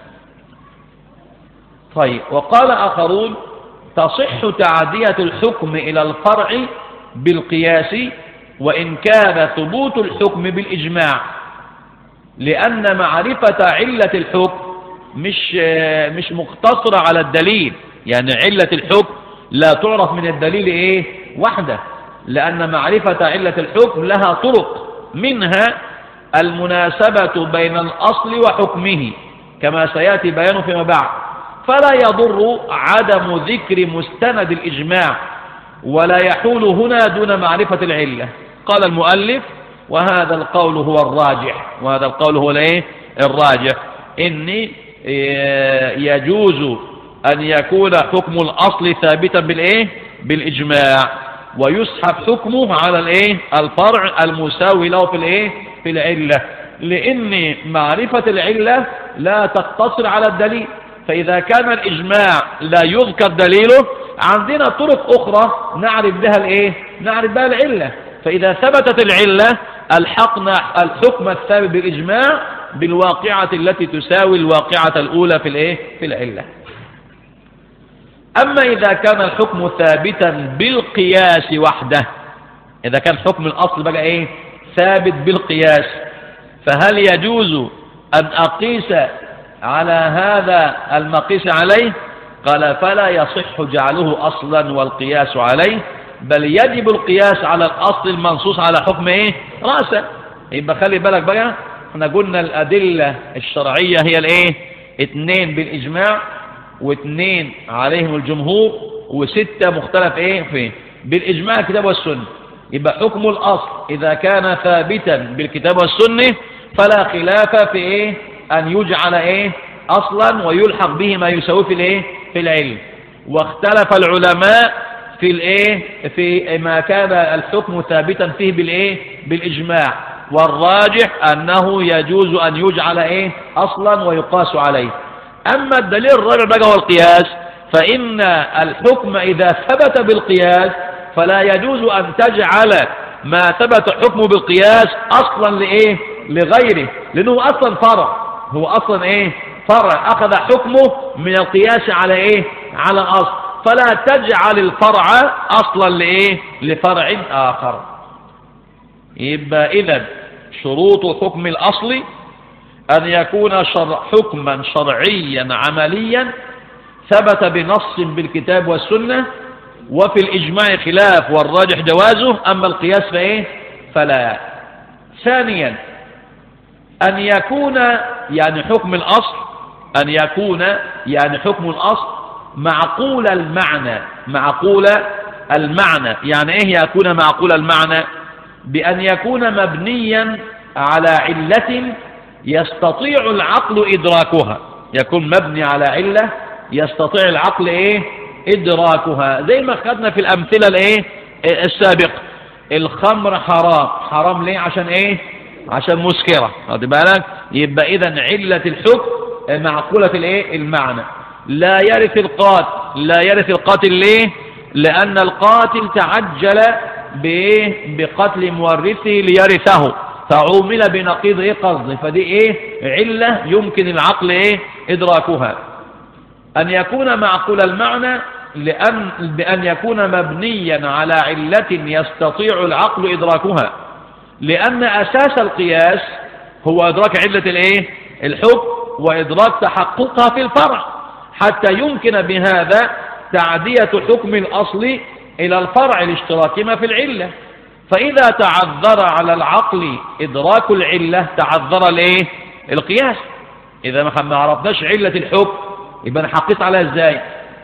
طيب وقال آخرون تصح تعدية الحكم إلى الفرع بالقياس وإن كان ثبوت الحكم بالإجماع لأن معرفة علة الحكم مش مش مقتصرة على الدليل يعني علة الحكم لا تعرف من الدليل إيه وحده لأن معرفة علة الحكم لها طرق منها المناسبة بين الأصل وحكمه كما سيأتي بيانه فيما بعد فلا يضر عدم ذكر مستند الإجماع ولا يحول هنا دون معرفة العلة قال المؤلف وهذا القول هو الراجح وهذا القول هو الايه الراجح إني آه، يجوز أن يكون حكم الأصل ثابتا بالإيه بالإجماع ويسحب حكمه على الإيه الفرع المساوي له في الإيه في العلة لأن معرفة العلة لا تقتصر على الدليل فإذا كان الإجماع لا يذكر دليله عندنا طرق أخرى نعرف بها الإيه نعرف بها العلة فإذا ثبتت العلة الحقنا الحكم الثابت بالإجماع بالواقعة التي تساوي الواقعة الأولى في الإيه في العلة أما إذا كان الحكم ثابتا بالقياس وحده إذا كان حكم الأصل بقى إيه ثابت بالقياس فهل يجوز أن أقيس على هذا المقيس عليه قال فلا يصح جعله أصلا والقياس عليه بل يجب القياس على الأصل المنصوص على حكم إيه رأسا يبقى خلي بالك بقى احنا قلنا الأدلة الشرعية هي الإيه اثنين بالإجماع واثنين عليهم الجمهور وستة مختلف إيه فيه بالإجماع الكتاب والسنة يبقى حكم الأصل إذا كان ثابتا بالكتاب والسنة فلا خلاف في إيه أن يجعل إيه أصلا ويلحق به ما يساوي في الإيه في العلم واختلف العلماء في الإيه في ما كان الحكم ثابتا فيه بالإيه بالإجماع والراجح أنه يجوز أن يجعل إيه أصلا ويقاس عليه أما الدليل الرابع بقى هو القياس فإن الحكم إذا ثبت بالقياس فلا يجوز أن تجعل ما ثبت حكمه بالقياس أصلا لإيه لغيره لأنه أصلا فرع هو أصلا إيه فرع أخذ حكمه من القياس على إيه على أصل فلا تجعل الفرع أصلا لإيه لفرع آخر يبقى إذا شروط حكم الأصل أن يكون شرع حكما شرعيا عمليا ثبت بنص بالكتاب والسنة وفي الإجماع خلاف والراجح جوازه أما القياس فإيه فلا ثانيا أن يكون يعني حكم الأصل أن يكون يعني حكم الأصل معقول المعنى معقول المعنى يعني إيه يكون معقول المعنى بأن يكون مبنيا على علة يستطيع العقل إدراكها يكون مبني على علة يستطيع العقل إيه إدراكها زي ما خدنا في الأمثلة الإيه السابقة الخمر حرام حرام ليه عشان إيه عشان مسكرة خد بالك يبقى إذا علة الحكم معقولة الإيه المعنى لا يرث القاتل لا يرث القاتل ليه لأن القاتل تعجل بإيه بقتل مورثه ليرثه فعومل بنقيض ايه قصد فدي ايه علة يمكن العقل ايه ادراكها ان يكون معقول المعنى لأن بأن يكون مبنيا على علة يستطيع العقل إدراكها لأن أساس القياس هو إدراك علة الإيه؟ الحكم وإدراك تحققها في الفرع حتى يمكن بهذا تعدية حكم الأصل إلى الفرع لاشتراكهما في العلة فإذا تعذر على العقل إدراك العلة تعذر الإيه؟ القياس إذا ما عرفناش علة الحكم يبقى نحقق عليها إزاي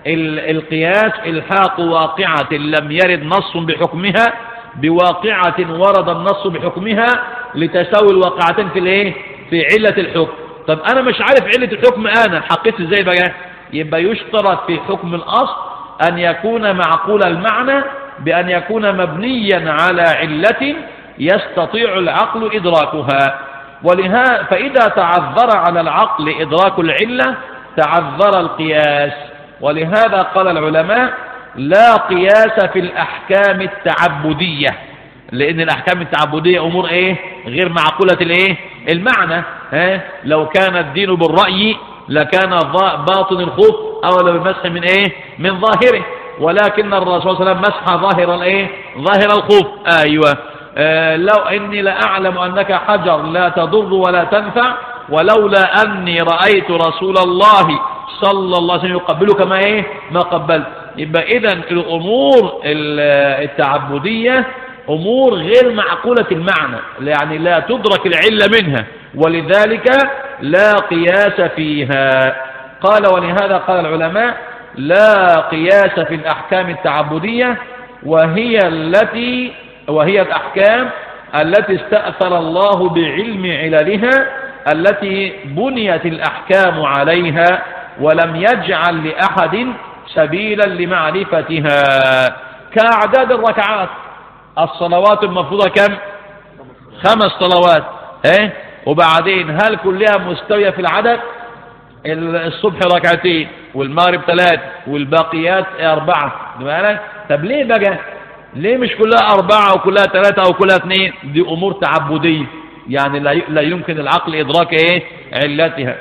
القياس الحاق واقعة لم يرد نص بحكمها بواقعة ورد النص بحكمها لتساوي الواقعتين في الايه في علة الحكم طب انا مش عارف علة الحكم انا حقيت ازاي بقى يبقى يشترط في حكم الاصل ان يكون معقول المعنى بان يكون مبنيا على علة يستطيع العقل ادراكها ولهذا فاذا تعذر على العقل ادراك العلة تعذر القياس ولهذا قال العلماء لا قياس في الأحكام التعبدية لأن الأحكام التعبدية أمور إيه غير معقولة الإيه المعنى ها لو كان الدين بالرأي لكان باطن الخوف أو بالمسح من إيه من ظاهره ولكن الرسول صلى الله عليه وسلم مسح ظاهر الإيه ظاهر الخوف أيوة آه لو إني لأعلم أنك حجر لا تضر ولا تنفع ولولا أني رأيت رسول الله صلى الله عليه وسلم يقبلك ما إيه ما قبلت يبقى إذا الأمور التعبدية أمور غير معقولة المعنى يعني لا تدرك العلة منها ولذلك لا قياس فيها قال ولهذا قال العلماء لا قياس في الأحكام التعبدية وهي التي وهي الأحكام التي استأثر الله بعلم عللها التي بنيت الأحكام عليها ولم يجعل لأحد سبيلا لمعرفتها كأعداد الركعات الصلوات المفروضة كم خمس صلوات ايه وبعدين هل كلها مستوية في العدد الصبح ركعتين والمغرب ثلاث والباقيات أربعة طب ليه بقى ليه مش كلها أربعة وكلها ثلاثة أو كلها اثنين دي أمور تعبدية يعني لا يمكن العقل إدراك إيه علتها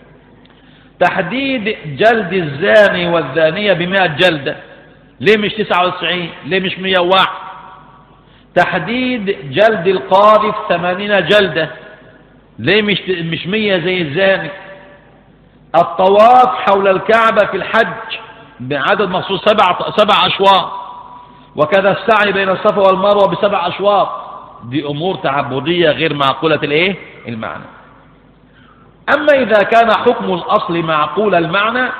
تحديد جلد الزاني والزانية بمئة جلدة ليه مش تسعة وتسعين ليه مش مئة واحد تحديد جلد القاذف ثمانين جلدة ليه مش مش مية زي الزاني الطواف حول الكعبة في الحج بعدد مخصوص سبع سبع أشواط وكذا السعي بين الصفا والمروة بسبع أشواط دي أمور تعبدية غير معقولة الإيه المعنى أما إذا كان حكم الأصل معقول المعنى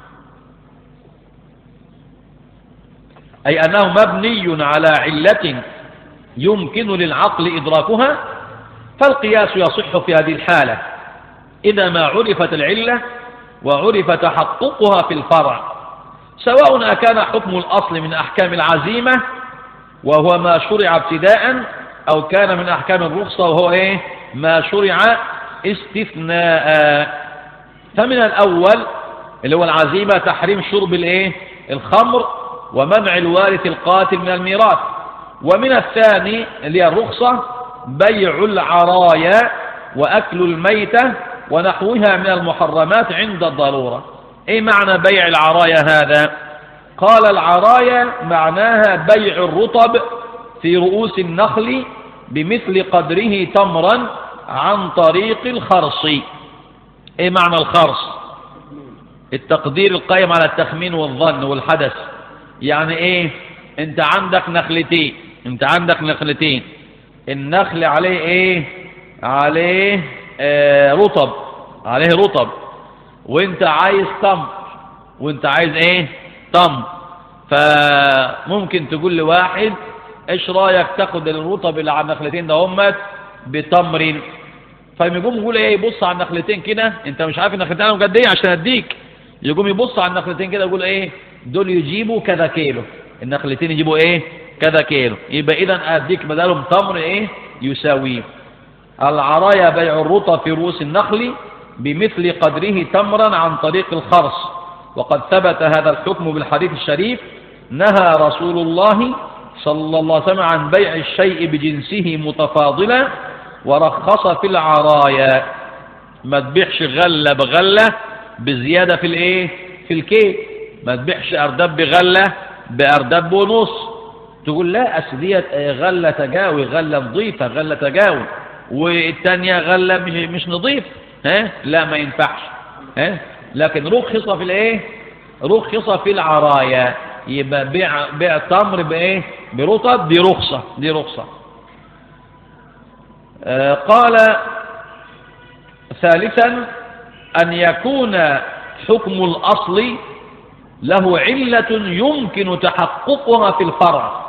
أي أنه مبني على علة يمكن للعقل إدراكها فالقياس يصح في هذه الحالة إذا ما عرفت العلة وعرف تحققها في الفرع سواء أكان حكم الأصل من أحكام العزيمة وهو ما شرع ابتداء أو كان من أحكام الرخصة وهو إيه ما شرع استثناء فمن الأول اللي هو العزيمة تحريم شرب الايه الخمر ومنع الوارث القاتل من الميراث ومن الثاني اللي هي الرخصة بيع العرايا وأكل الميتة ونحوها من المحرمات عند الضرورة ايه معنى بيع العرايا هذا قال العرايا معناها بيع الرطب في رؤوس النخل بمثل قدره تمرا عن طريق الخرص ايه معنى الخرص التقدير القائم على التخمين والظن والحدث يعني ايه انت عندك نخلتين انت عندك نخلتين النخل عليه ايه عليه آه رطب عليه رطب وانت عايز تمر وانت عايز ايه تمر فممكن تقول لواحد ايش رايك تاخد الرطب اللي على النخلتين ده همت بتمر فيقوم يقول ايه يبص على النخلتين كده انت مش عارف النخلتين قد ايه عشان اديك يقوم يبص على النخلتين كده يقول ايه دول يجيبوا كذا كيلو النخلتين يجيبوا ايه كذا كيلو يبقى اذا اديك بدلهم تمر ايه يساويه العرايا بيع الرطب في رؤوس النخل بمثل قدره تمرا عن طريق الخرص وقد ثبت هذا الحكم بالحديث الشريف نهى رسول الله صلى الله عليه وسلم عن بيع الشيء بجنسه متفاضلا ورخص في العرايا ما تبيعش غلة بغلة بزيادة في الايه في الكيل ما تبيعش أرداب بغلة بأرداب ونص تقول لا أصل ديت غلة تجاوي غلة نظيفة غلة تجاوي والتانية غلة مش, مش نظيف ها لا ما ينفعش ها لكن رخص في الايه رخص في العرايا يبقى بيع بيع تمر بايه برطب دي رخصة دي رخصة آه قال ثالثا أن يكون حكم الأصل له علة يمكن تحققها في الفرع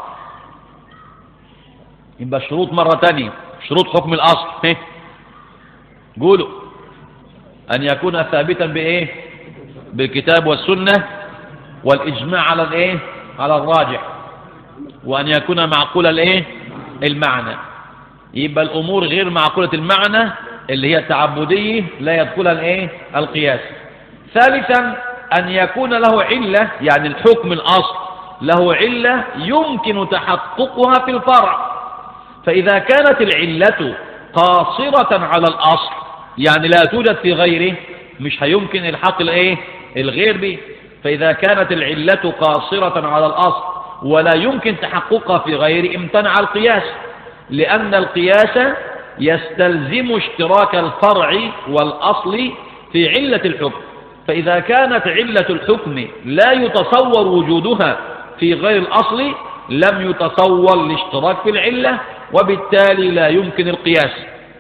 يبقى الشروط مرة تانية شروط حكم الأصل إيه؟ قولوا أن يكون ثابتا بإيه بالكتاب والسنة والإجماع على الإيه على الراجح وأن يكون معقول الإيه المعنى يبقى الأمور غير معقولة المعنى اللي هي التعبدية لا يدخلها الإيه القياس ثالثا أن يكون له علة يعني الحكم الأصل له علة يمكن تحققها في الفرع فإذا كانت العلة قاصرة على الأصل يعني لا توجد في غيره مش هيمكن الحق الايه الغير به فإذا كانت العلة قاصرة على الأصل ولا يمكن تحققها في غيره امتنع القياس لأن القياس يستلزم اشتراك الفرع والأصل في علة الحكم فإذا كانت علة الحكم لا يتصور وجودها في غير الأصل لم يتصور الاشتراك في العلة وبالتالي لا يمكن القياس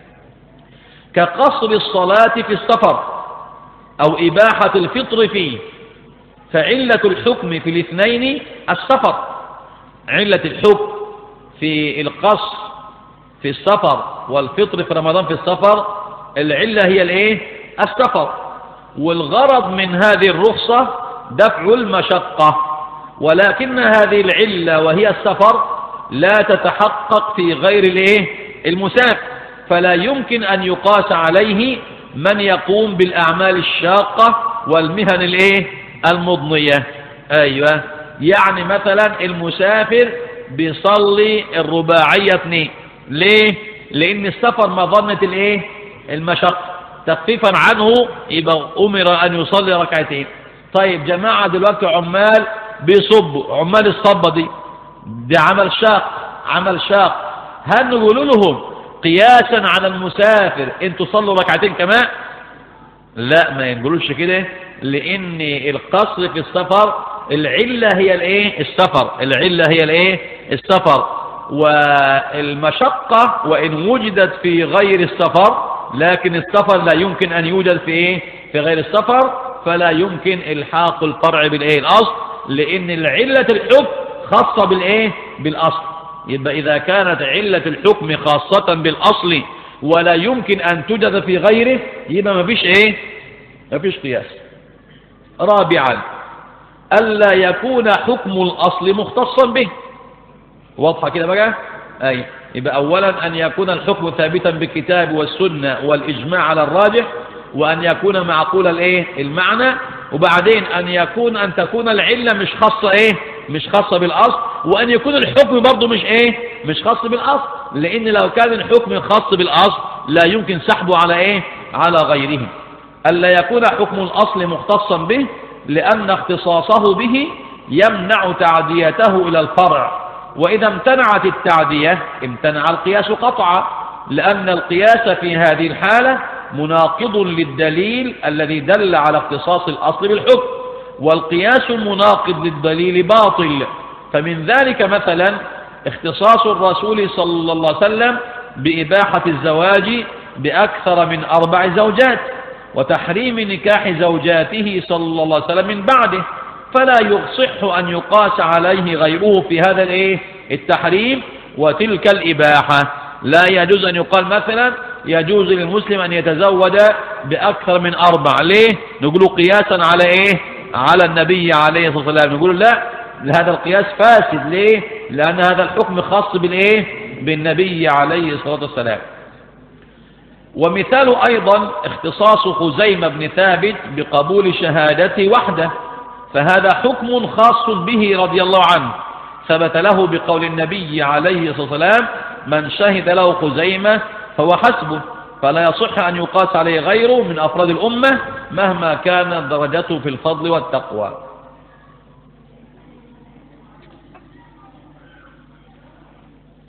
كقصر الصلاة في السفر أو إباحة الفطر فيه فعلة الحكم في الاثنين السفر علة الحكم في القصر في السفر والفطر في رمضان في السفر العلة هي الايه السفر والغرض من هذه الرخصة دفع المشقة ولكن هذه العلة وهي السفر لا تتحقق في غير الايه المسافر فلا يمكن أن يقاس عليه من يقوم بالأعمال الشاقة والمهن الايه المضنية أيوة يعني مثلا المسافر بيصلي الرباعية اثنين ليه لأن السفر مظنة الايه المشقة تخفيفا عنه يبقى أمر أن يصلي ركعتين طيب جماعة دلوقتي عمال بيصبوا عمال الصبة دي ده عمل شاق عمل شاق هل نقول لهم قياسا على المسافر انتوا صلوا ركعتين كمان لا ما ينقولوش كده لان القصر في السفر العلة هي الايه السفر العلة هي الايه السفر والمشقة وان وجدت في غير السفر لكن السفر لا يمكن ان يوجد في ايه في غير السفر فلا يمكن الحاق الفرع بالايه الاصل لان العلة الحكم خاصة بالايه بالاصل يبقى اذا كانت علة الحكم خاصة بالاصل ولا يمكن ان توجد في غيره يبقى ما فيش ايه ما فيش قياس رابعا الا يكون حكم الاصل مختصا به واضحة كده بقى اي يبقى اولا ان يكون الحكم ثابتا بالكتاب والسنة والاجماع على الراجح وان يكون معقول الايه المعنى وبعدين ان يكون ان تكون العلة مش خاصة ايه مش خاصة بالاصل وان يكون الحكم برضه مش ايه مش خاص بالاصل لان لو كان الحكم خاص بالاصل لا يمكن سحبه على ايه على غيره الا يكون حكم الاصل مختصا به لان اختصاصه به يمنع تعديته الى الفرع واذا امتنعت التعدية امتنع القياس قطعا لان القياس في هذه الحالة مناقض للدليل الذي دل على اختصاص الأصل بالحكم والقياس المناقض للدليل باطل فمن ذلك مثلا اختصاص الرسول صلى الله عليه وسلم بإباحة الزواج بأكثر من أربع زوجات وتحريم نكاح زوجاته صلى الله عليه وسلم من بعده فلا يصح أن يقاس عليه غيره في هذا الايه التحريم وتلك الإباحة لا يجوز أن يقال مثلا يجوز للمسلم أن يتزوج بأكثر من أربع ليه نقول قياسا على إيه على النبي عليه الصلاة والسلام نقول لا هذا القياس فاسد ليه لأن هذا الحكم خاص بالإيه بالنبي عليه الصلاة والسلام ومثال أيضا اختصاص خزيمة بن ثابت بقبول شهادته وحده فهذا حكم خاص به رضي الله عنه ثبت له بقول النبي عليه الصلاة والسلام من شهد له خزيمة فهو حسبه فلا يصح أن يقاس عليه غيره من أفراد الأمة مهما كانت درجته في الفضل والتقوى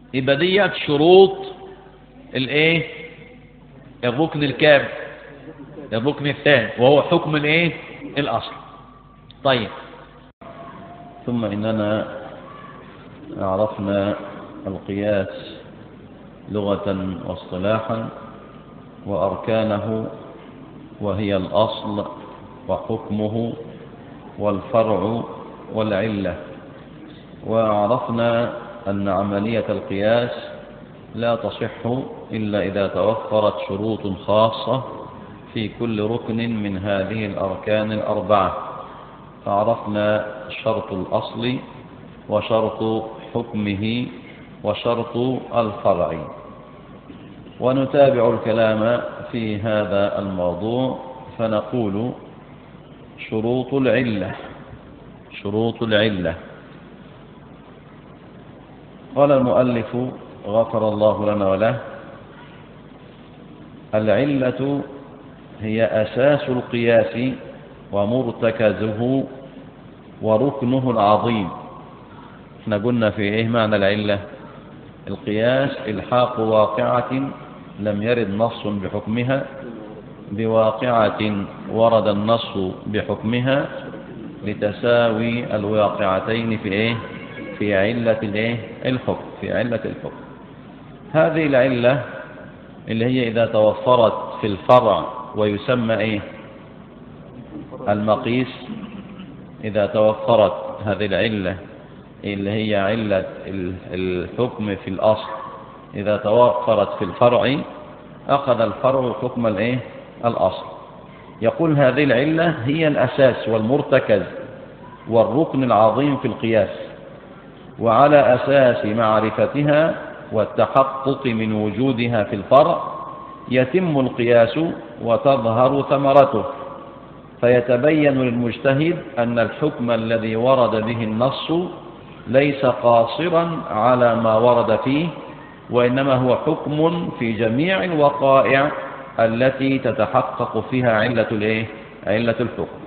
يبقى ديت شروط الايه الركن الكام الركن الثاني وهو حكم الايه الاصل طيب ثم اننا عرفنا القياس لغة واصطلاحا وأركانه وهي الأصل وحكمه والفرع والعلة وعرفنا أن عملية القياس لا تصح إلا إذا توفرت شروط خاصة في كل ركن من هذه الأركان الأربعة فعرفنا شرط الأصل وشرط حكمه وشرط الفرع ونتابع الكلام في هذا الموضوع فنقول شروط العلة شروط العلة قال المؤلف غفر الله لنا وله العلة هي أساس القياس ومرتكزه وركنه العظيم احنا قلنا في ايه معنى العلة القياس الحاق واقعة لم يرد نص بحكمها بواقعة ورد النص بحكمها لتساوي الواقعتين في ايه في علة الايه الحكم في علة الحكم هذه العلة اللي هي إذا توفرت في الفرع ويسمى ايه المقيس إذا توفرت هذه العلة اللي هي علة الحكم في الأصل إذا توفرت في الفرع أخذ الفرع حكم الإيه؟ الأصل يقول هذه العلة هي الأساس والمرتكز والركن العظيم في القياس وعلى أساس معرفتها والتحقق من وجودها في الفرع يتم القياس وتظهر ثمرته فيتبين للمجتهد أن الحكم الذي ورد به النص ليس قاصرا على ما ورد فيه وإنما هو حكم في جميع الوقائع التي تتحقق فيها علة الايه علة الحكم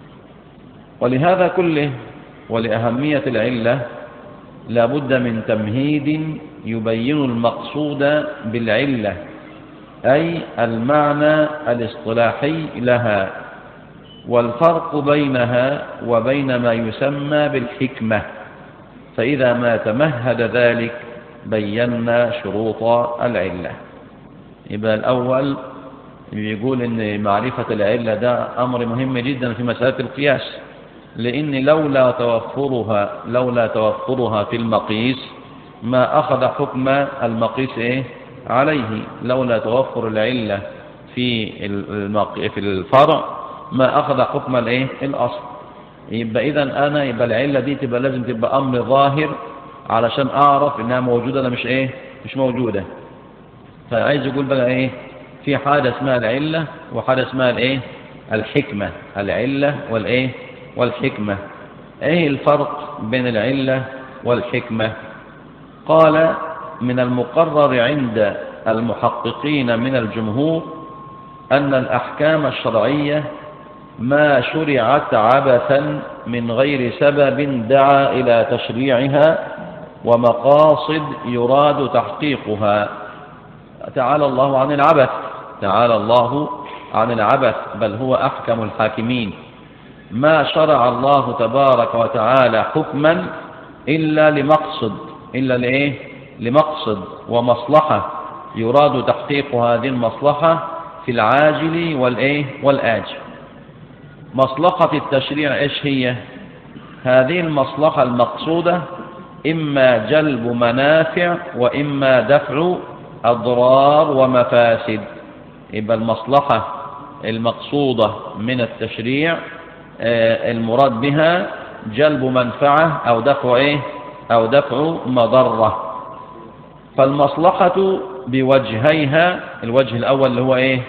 ولهذا كله ولأهمية العلة لا بد من تمهيد يبين المقصود بالعلة أي المعنى الاصطلاحي لها والفرق بينها وبين ما يسمى بالحكمة فإذا ما تمهد ذلك بينا شروط العلة يبقى الأول بيقول إن معرفة العلة ده أمر مهم جدا في مسألة القياس لأن لولا توفرها لولا توفرها في المقيس ما أخذ حكم المقيس إيه عليه لولا توفر العلة في في الفرع ما أخذ حكم الإيه الأصل يبقى إذا أنا يبقى العلة دي تبقى لازم تبقى أمر ظاهر علشان أعرف إنها موجودة ولا مش إيه مش موجودة فعايز يقول بقى إيه في حاجة اسمها العلة وحاجة اسمها الإيه الحكمة العلة والإيه والحكمة إيه الفرق بين العلة والحكمة قال من المقرر عند المحققين من الجمهور أن الأحكام الشرعية ما شرعت عبثا من غير سبب دعا إلى تشريعها ومقاصد يراد تحقيقها تعالى الله عن العبث تعالى الله عن العبث بل هو أحكم الحاكمين ما شرع الله تبارك وتعالى حكما إلا لمقصد إلا لإيه لمقصد ومصلحة يراد تحقيق هذه المصلحة في العاجل والإيه والآجل مصلحة التشريع إيش هي هذه المصلحة المقصودة إما جلب منافع وإما دفع أضرار ومفاسد يبقى المصلحة المقصودة من التشريع المراد بها جلب منفعة أو دفع إيه أو دفع مضرة فالمصلحة بوجهيها الوجه الأول اللي هو إيه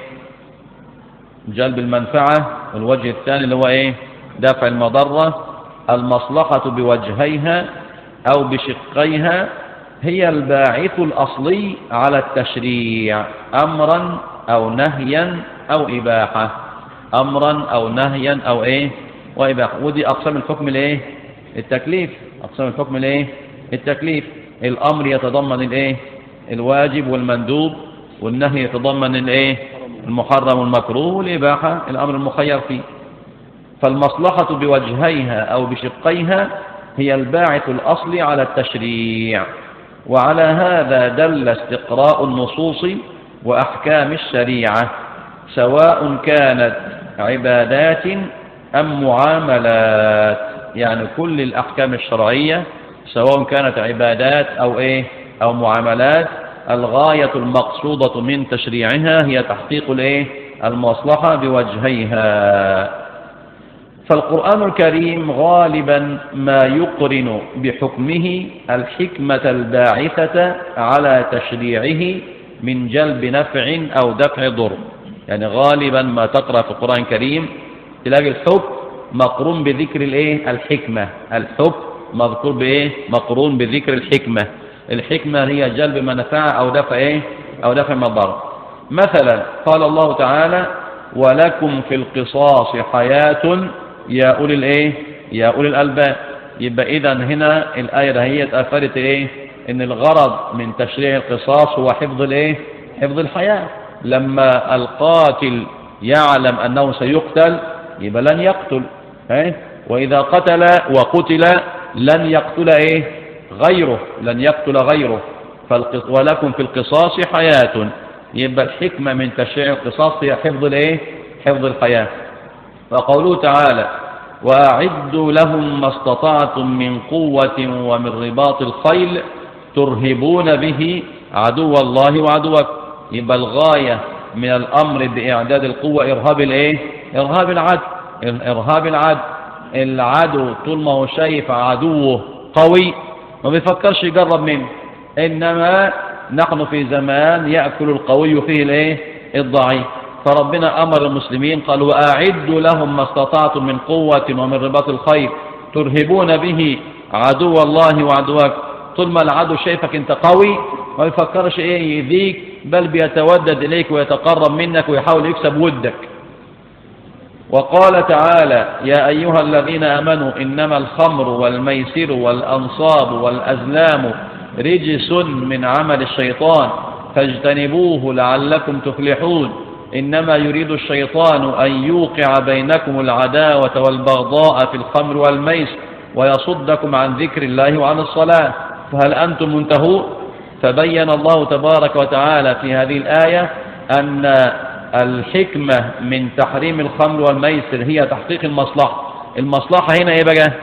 جلب المنفعة والوجه الثاني اللي هو إيه دفع المضرة المصلحة بوجهيها أو بشقيها هي الباعث الأصلي على التشريع أمرا أو نهيا أو إباحة أمرا أو نهيا أو إيه وإباحة ودي أقسام الحكم الإيه التكليف أقسام الحكم الإيه التكليف الأمر يتضمن الإيه الواجب والمندوب والنهي يتضمن الإيه المحرم والمكروه والإباحة الأمر المخير فيه فالمصلحة بوجهيها أو بشقيها هي الباعث الأصلي على التشريع وعلى هذا دل استقراء النصوص وأحكام الشريعة سواء كانت عبادات أم معاملات يعني كل الأحكام الشرعية سواء كانت عبادات أو إيه أو معاملات الغاية المقصودة من تشريعها هي تحقيق الإيه المصلحة بوجهيها فالقرآن الكريم غالبا ما يقرن بحكمه الحكمة الباعثة على تشريعه من جلب نفع أو دفع ضر يعني غالبا ما تقرأ في القرآن الكريم تلاقي الحكم مقرون بذكر الايه الحكمة الحكم مذكور بايه مقرون بذكر الحكمة الحكمة هي جلب منفعة أو دفع ايه أو دفع مضر مثلا قال الله تعالى ولكم في القصاص حياة يا أولي الايه يا أولي الألباب يبقى إذا هنا الآية هي أفادت ايه إن الغرض من تشريع القصاص هو حفظ الايه حفظ الحياة لما القاتل يعلم أنه سيقتل يبقى لن يقتل ايه وإذا قتل وقتل لن يقتل ايه غيره لن يقتل غيره ولكم في القصاص حياة يبقى الحكمة من تشريع القصاص هي حفظ الايه حفظ الحياة وقوله تعالى وأعدوا لهم ما استطعتم من قوة ومن رباط الخيل ترهبون به عدو الله وعدوك يبقى الغاية من الأمر بإعداد القوة إرهاب الإيه؟ إرهاب العدو إرهاب العدو العدو طول ما هو شايف عدوه قوي ما بيفكرش يقرب منه إنما نحن في زمان يأكل القوي فيه الإيه؟ الضعيف فربنا أمر المسلمين قال وأعدوا لهم ما استطعتم من قوة ومن رباط الخير ترهبون به عدو الله وعدوك طول ما العدو شايفك انت قوي ما يفكرش ايه يذيك بل بيتودد اليك ويتقرب منك ويحاول يكسب ودك وقال تعالى يا أيها الذين آمنوا إنما الخمر والميسر والأنصاب والأزلام رجس من عمل الشيطان فاجتنبوه لعلكم تفلحون إنما يريد الشيطان أن يوقع بينكم العداوة والبغضاء في الخمر والميسر ويصدكم عن ذكر الله وعن الصلاة فهل أنتم منتهون فبين الله تبارك وتعالى في هذه الآية أن الحكمة من تحريم الخمر والميسر هي تحقيق المصلحة المصلحة هنا ايه بقى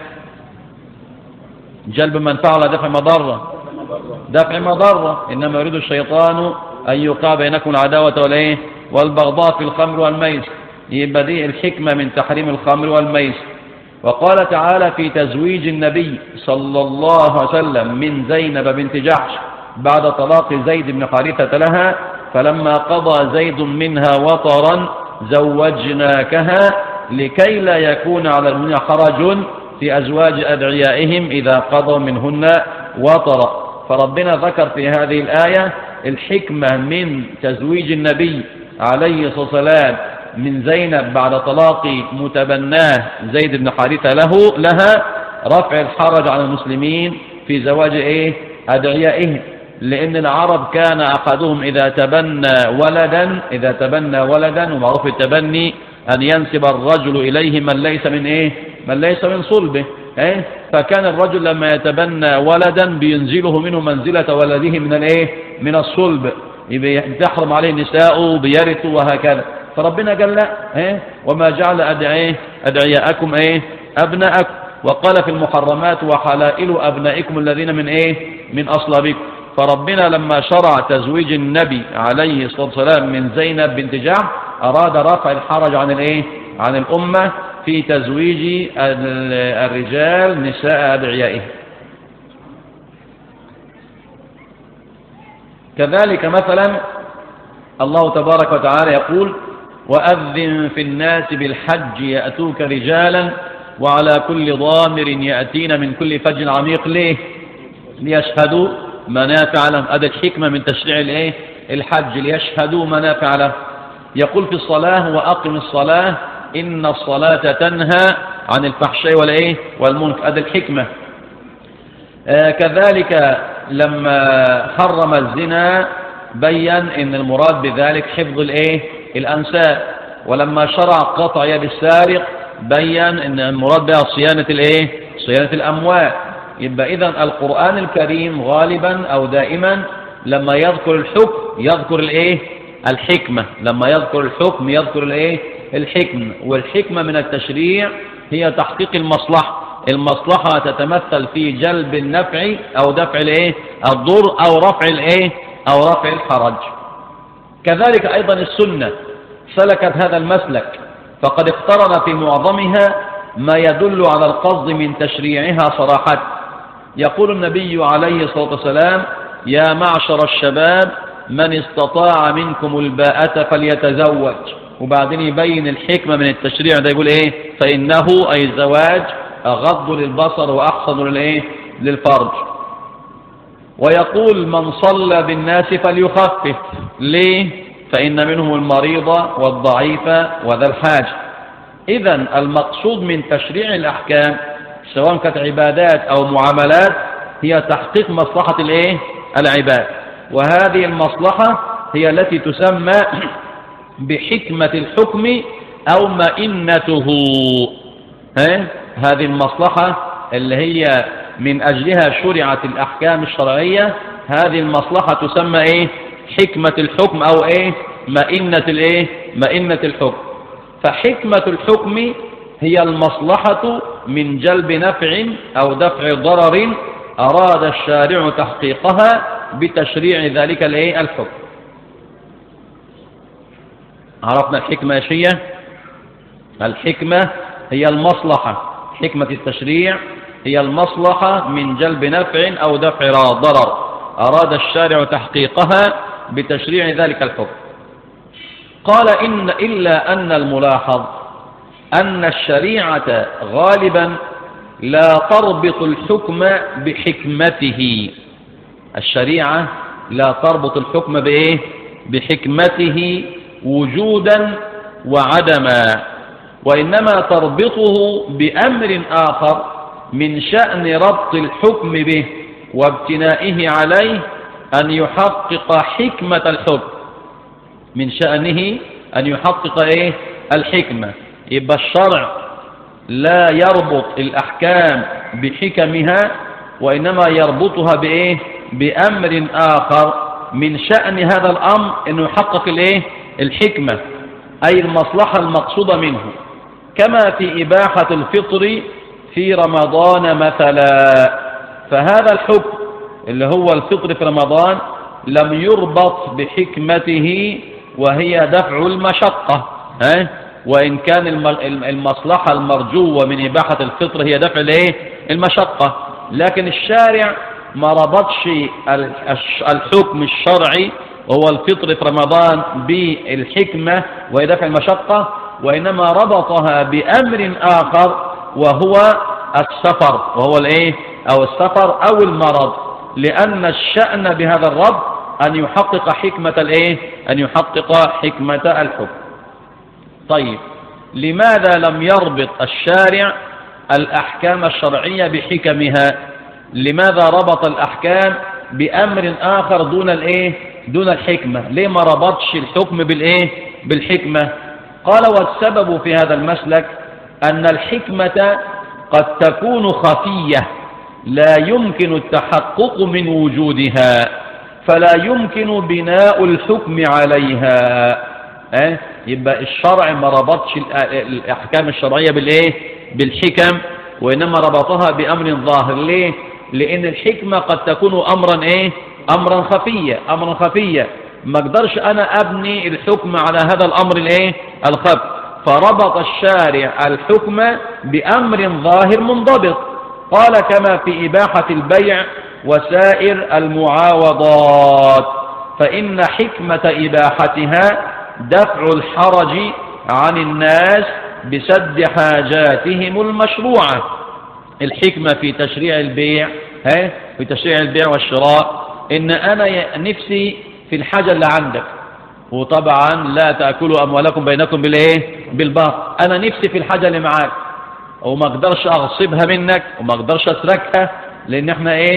جلب منفعة ولا دفع مضرة دفع مضرة إنما يريد الشيطان أن يوقع بينكم العداوة والإيه والبغضاء في الخمر والميسر يبقى دي الحكمة من تحريم الخمر والميسر وقال تعالى في تزويج النبي صلى الله عليه وسلم من زينب بنت جحش بعد طلاق زيد بن حارثة لها فلما قضى زيد منها وطرا زوجناكها لكي لا يكون على المؤمنين حرج في أزواج أدعيائهم إذا قضوا منهن وطرا فربنا ذكر في هذه الآية الحكمة من تزويج النبي عليه الصلاة والسلام من زينب بعد طلاق متبناه زيد بن حارثة له لها رفع الحرج على المسلمين في زواج ايه أدعيائهم لأن العرب كان أحدهم إذا تبنى ولدا إذا تبنى ولدا ومعروف التبني أن ينسب الرجل إليه من ليس من إيه من ليس من صلبه إيه؟ فكان الرجل لما يتبنى ولدا بينزله منه منزلة ولده من الإيه من الصلب تحرم عليه النساء بيرث وهكذا فربنا قال لا إيه؟ وما جعل أدعيه أدعياءكم إيه أبناءكم وقال في المحرمات وحلائل أبنائكم الذين من إيه من أصلابكم فربنا لما شرع تزويج النبي عليه الصلاة والسلام من زينب بنت جعفر أراد رفع الحرج عن الإيه عن الأمة في تزويج الرجال نساء أدعيائهم كذلك مثلا الله تبارك وتعالى يقول وأذن في الناس بالحج يأتوك رجالا وعلى كل ضامر يأتين من كل فج عميق ليه ليشهدوا منافع لهم هذا الحكمة من تشريع الايه الحج ليشهدوا منافع لهم يقول في الصلاة وأقم الصلاة إن الصلاة تنهى عن الفحشاء والإيه والمنكر هذا الحكمة آه كذلك لما حرم الزنا بين ان المراد بذلك حفظ الايه الانساب ولما شرع قطع يد السارق بين ان المراد بها صيانة الايه صيانة الاموال يبقى اذا القرآن الكريم غالبا او دائما لما يذكر الحكم يذكر الايه الحكمة لما يذكر الحكم يذكر الايه الحكمة والحكمة من التشريع هي تحقيق المصلحة المصلحة تتمثل في جلب النفع او دفع الايه الضر او رفع الايه او رفع الحرج كذلك ايضا السنة سلكت هذا المسلك فقد اقترن في معظمها ما يدل على القصد من تشريعها صراحة يقول النبي عليه الصلاة والسلام يا معشر الشباب من استطاع منكم الباءة فليتزوج وبعدين يبين الحكمة من التشريع ده يقول ايه فإنه أي الزواج أغض للبصر وأحسن للايه للفرج ويقول من صلى بالناس فليخفف ليه فإن منهم المريض والضعيف وذا الحاجة إذا المقصود من تشريع الأحكام سواء كانت عبادات أو معاملات هي تحقيق مصلحة الايه العباد وهذه المصلحة هي التي تسمى بحكمة الحكم أو مئنته هذه المصلحة اللي هي من أجلها شرعت الأحكام الشرعية هذه المصلحة تسمى إيه حكمة الحكم أو إيه مئنة الإيه مئنة الحكم فحكمة الحكم هي المصلحة من جلب نفع أو دفع ضرر أراد الشارع تحقيقها بتشريع ذلك الايه الحكم عرفنا الحكمة ايش هي الحكمة هي المصلحة حكمة التشريع هي المصلحة من جلب نفع أو دفع ضرر أراد الشارع تحقيقها بتشريع ذلك الحكم قال إن إلا أن الملاحظ أن الشريعة غالبا لا تربط الحكم بحكمته الشريعة لا تربط الحكم بإيه بحكمته وجودا وعدما وإنما تربطه بأمر آخر من شأن ربط الحكم به وابتنائه عليه أن يحقق حكمة الحكم من شأنه أن يحقق إيه الحكمة يبقى الشرع لا يربط الأحكام بحكمها وإنما يربطها بإيه بأمر آخر من شأن هذا الأمر أنه يحقق الإيه الحكمة أي المصلحة المقصودة منه كما في إباحة الفطر في رمضان مثلا فهذا الحكم اللي هو الفطر في رمضان لم يربط بحكمته وهي دفع المشقة ها وإن كان المصلحة المرجوة من إباحة الفطر هي دفع الايه المشقة لكن الشارع ما ربطش الحكم الشرعي وهو الفطر في رمضان بالحكمة وهي دفع المشقة وإنما ربطها بأمر آخر وهو السفر وهو الايه أو السفر أو المرض لأن الشأن بهذا الرب أن يحقق حكمة الايه أن يحقق حكمة الحكم طيب لماذا لم يربط الشارع الأحكام الشرعية بحكمها لماذا ربط الأحكام بأمر آخر دون الإيه دون الحكمة ليه ما ربطش الحكم بالإيه بالحكمة قال والسبب في هذا المسلك أن الحكمة قد تكون خفية لا يمكن التحقق من وجودها فلا يمكن بناء الحكم عليها أه؟ يبقى الشرع ما ربطش الأحكام الشرعية بالإيه بالحكم وإنما ربطها بأمر ظاهر ليه لأن الحكمة قد تكون أمرا إيه أمرا خفية أمرا خفية ما اقدرش أنا أبني الحكم على هذا الأمر الإيه الخف فربط الشارع الحكم بأمر ظاهر منضبط قال كما في إباحة البيع وسائر المعاوضات فإن حكمة إباحتها دفع الحرج عن الناس بسد حاجاتهم المشروعة الحكمة في تشريع البيع ها في تشريع البيع والشراء إن أنا نفسي في الحاجة اللي عندك وطبعا لا تأكلوا أموالكم بينكم بالإيه بالباطل أنا نفسي في الحاجة اللي معاك وما أقدرش أغصبها منك وما أقدرش أسركها لأن احنا إيه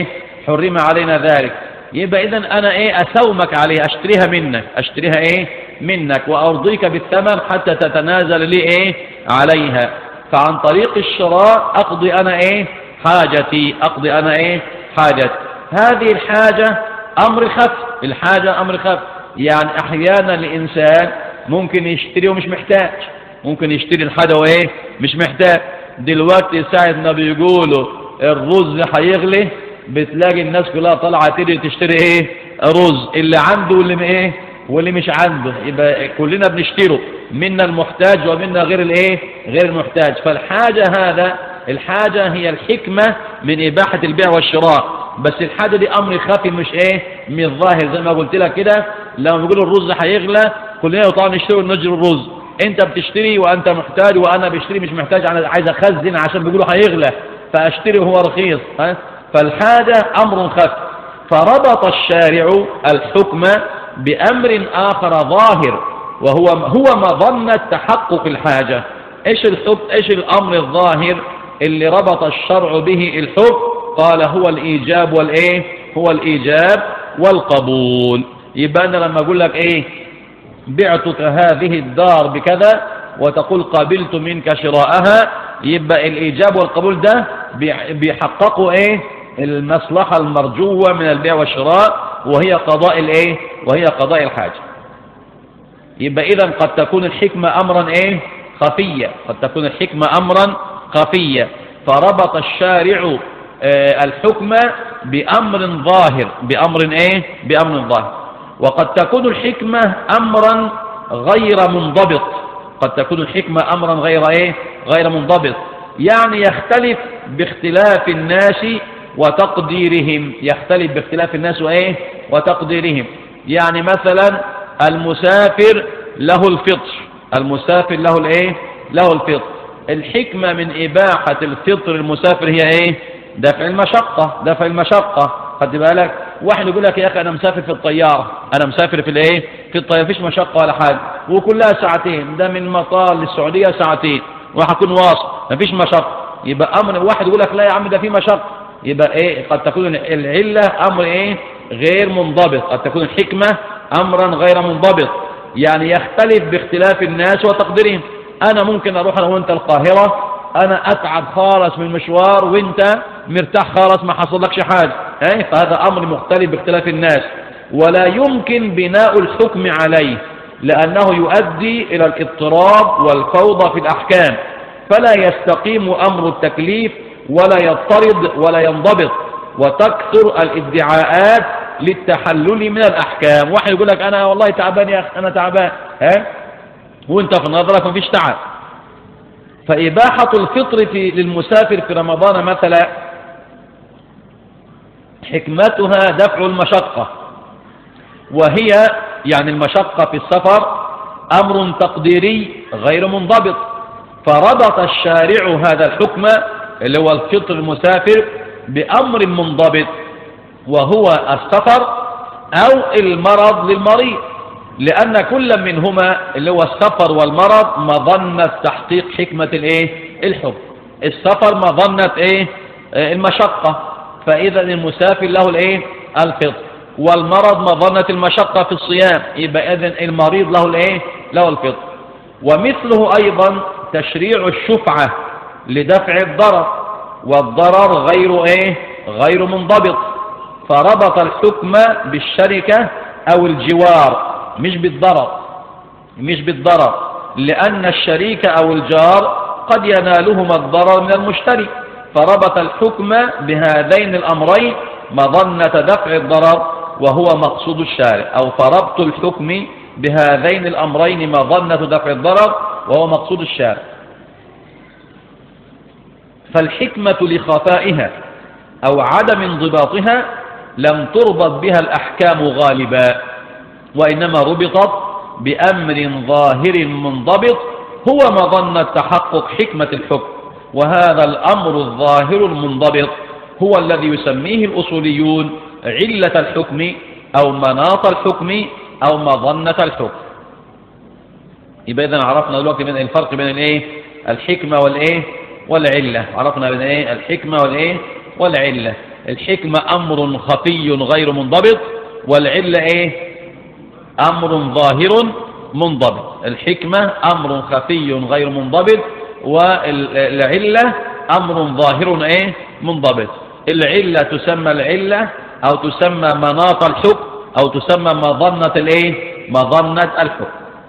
حرم علينا ذلك يبقى إذا أنا إيه أسومك عليها أشتريها منك أشتريها إيه منك وأرضيك بالثمن حتى تتنازل لي إيه عليها فعن طريق الشراء أقضي أنا إيه حاجتي أقضي أنا إيه حاجتي هذه الحاجة أمر خف الحاجة أمر خف يعني أحيانا الإنسان ممكن يشتري ومش محتاج ممكن يشتري الحاجة وإيه مش محتاج دلوقتي ساعة ما بيقولوا الرز هيغلي بتلاقي الناس كلها طالعة تيجي تشتري إيه رز اللي عنده واللي إيه واللي مش عنده يبقى كلنا بنشتره منا المحتاج ومنا غير الايه غير المحتاج فالحاجة هذا الحاجة هي الحكمة من إباحة البيع والشراء بس الحاجة دي أمر خفي مش إيه من الظاهر زي ما قلت لك كده لما بيقولوا الرز هيغلى كلنا طبعا نشتري ونجري الرز أنت بتشتري وأنت محتاج وأنا بشتري مش محتاج أنا عايز أخزن عشان بيقولوا هيغلى فأشتري وهو رخيص ها فالحاجة أمر خفي فربط الشارع الحكم بأمر آخر ظاهر وهو هو مظنة تحقق الحاجة إيش الحكم إيش الأمر الظاهر اللي ربط الشرع به الحكم قال هو الإيجاب والإيه هو الإيجاب والقبول يبقى أنا لما أقول لك إيه بعتك هذه الدار بكذا وتقول قبلت منك شراءها يبقى الإيجاب والقبول ده بيحققوا إيه المصلحة المرجوة من البيع والشراء وهي قضاء الإيه وهي قضاء الحاجة يبقى إذا قد تكون الحكمة أمرا إيه خفية قد تكون الحكمة أمرا خفية فربط الشارع آه، الحكم بأمر ظاهر بأمر إيه بأمر ظاهر وقد تكون الحكمة أمرا غير منضبط قد تكون الحكمة أمرا غير إيه غير منضبط يعني يختلف باختلاف الناس وتقديرهم يختلف باختلاف الناس وإيه وتقديرهم يعني مثلا المسافر له الفطر المسافر له الايه له الفطر الحكمة من إباحة الفطر المسافر هي ايه دفع المشقة دفع المشقة خد بالك واحد يقول لك يا أخي أنا مسافر في الطيارة أنا مسافر في الايه في الطيارة فيش مشقة ولا حاجة وكلها ساعتين ده من مطار للسعودية ساعتين وهكون واصل مفيش مشقة يبقى أمر واحد يقول لك لا يا عم ده في مشقة يبقى ايه قد تكون العلة أمر ايه غير منضبط قد تكون الحكمة أمرا غير منضبط يعني يختلف باختلاف الناس وتقديرهم أنا ممكن أروح أنا وأنت القاهرة أنا أتعب خالص من المشوار وأنت مرتاح خالص ما حصل لكش حاجة إيه؟ فهذا أمر مختلف باختلاف الناس ولا يمكن بناء الحكم عليه لأنه يؤدي إلى الاضطراب والفوضى في الأحكام فلا يستقيم أمر التكليف ولا يضطرد ولا ينضبط وتكثر الادعاءات للتحلل من الأحكام واحد يقول لك أنا والله تعبان يا أخي أنا تعبان ها وانت في نظرك مفيش تعب فإباحة الفطر في للمسافر في رمضان مثلا حكمتها دفع المشقة وهي يعني المشقة في السفر أمر تقديري غير منضبط فربط الشارع هذا الحكم اللي هو الفطر المسافر بأمر منضبط وهو السفر أو المرض للمريض لأن كل منهما اللي هو السفر والمرض مظنة تحقيق حكمة الايه الحب السفر مظنة ايه المشقة فإذا المسافر له الايه الفطر والمرض مظنة المشقة في الصيام يبقى إذن المريض له الايه له الفطر ومثله أيضا تشريع الشفعة لدفع الضرر والضرر غير ايه غير منضبط فربط الحكم بالشركة أو الجوار مش بالضرر مش بالضرر لأن الشريك أو الجار قد ينالهما الضرر من المشتري فربط الحكم بهذين الأمرين مظنة دفع الضرر وهو مقصود الشارع أو فربط الحكم بهذين الأمرين مظنة دفع الضرر وهو مقصود الشارع فالحكمة لخفائها أو عدم انضباطها لم تربط بها الأحكام غالبا وإنما ربطت بأمر ظاهر منضبط هو مظنة تحقق حكمة الحكم وهذا الأمر الظاهر المنضبط هو الذي يسميه الأصوليون علة الحكم أو مناط الحكم أو مظنة الحكم يبقى إذن عرفنا دلوقتي من الفرق بين الإيه الحكمة والإيه والعلة عرفنا بين إيه الحكمة والإيه والعلة الحكمة أمر خفي غير منضبط والعلة إيه أمر ظاهر منضبط الحكمة أمر خفي غير منضبط والعلة أمر ظاهر إيه منضبط العلة تسمى العلة أو تسمى مناط الحكم أو تسمى مظنة الإيه مظنة الحكم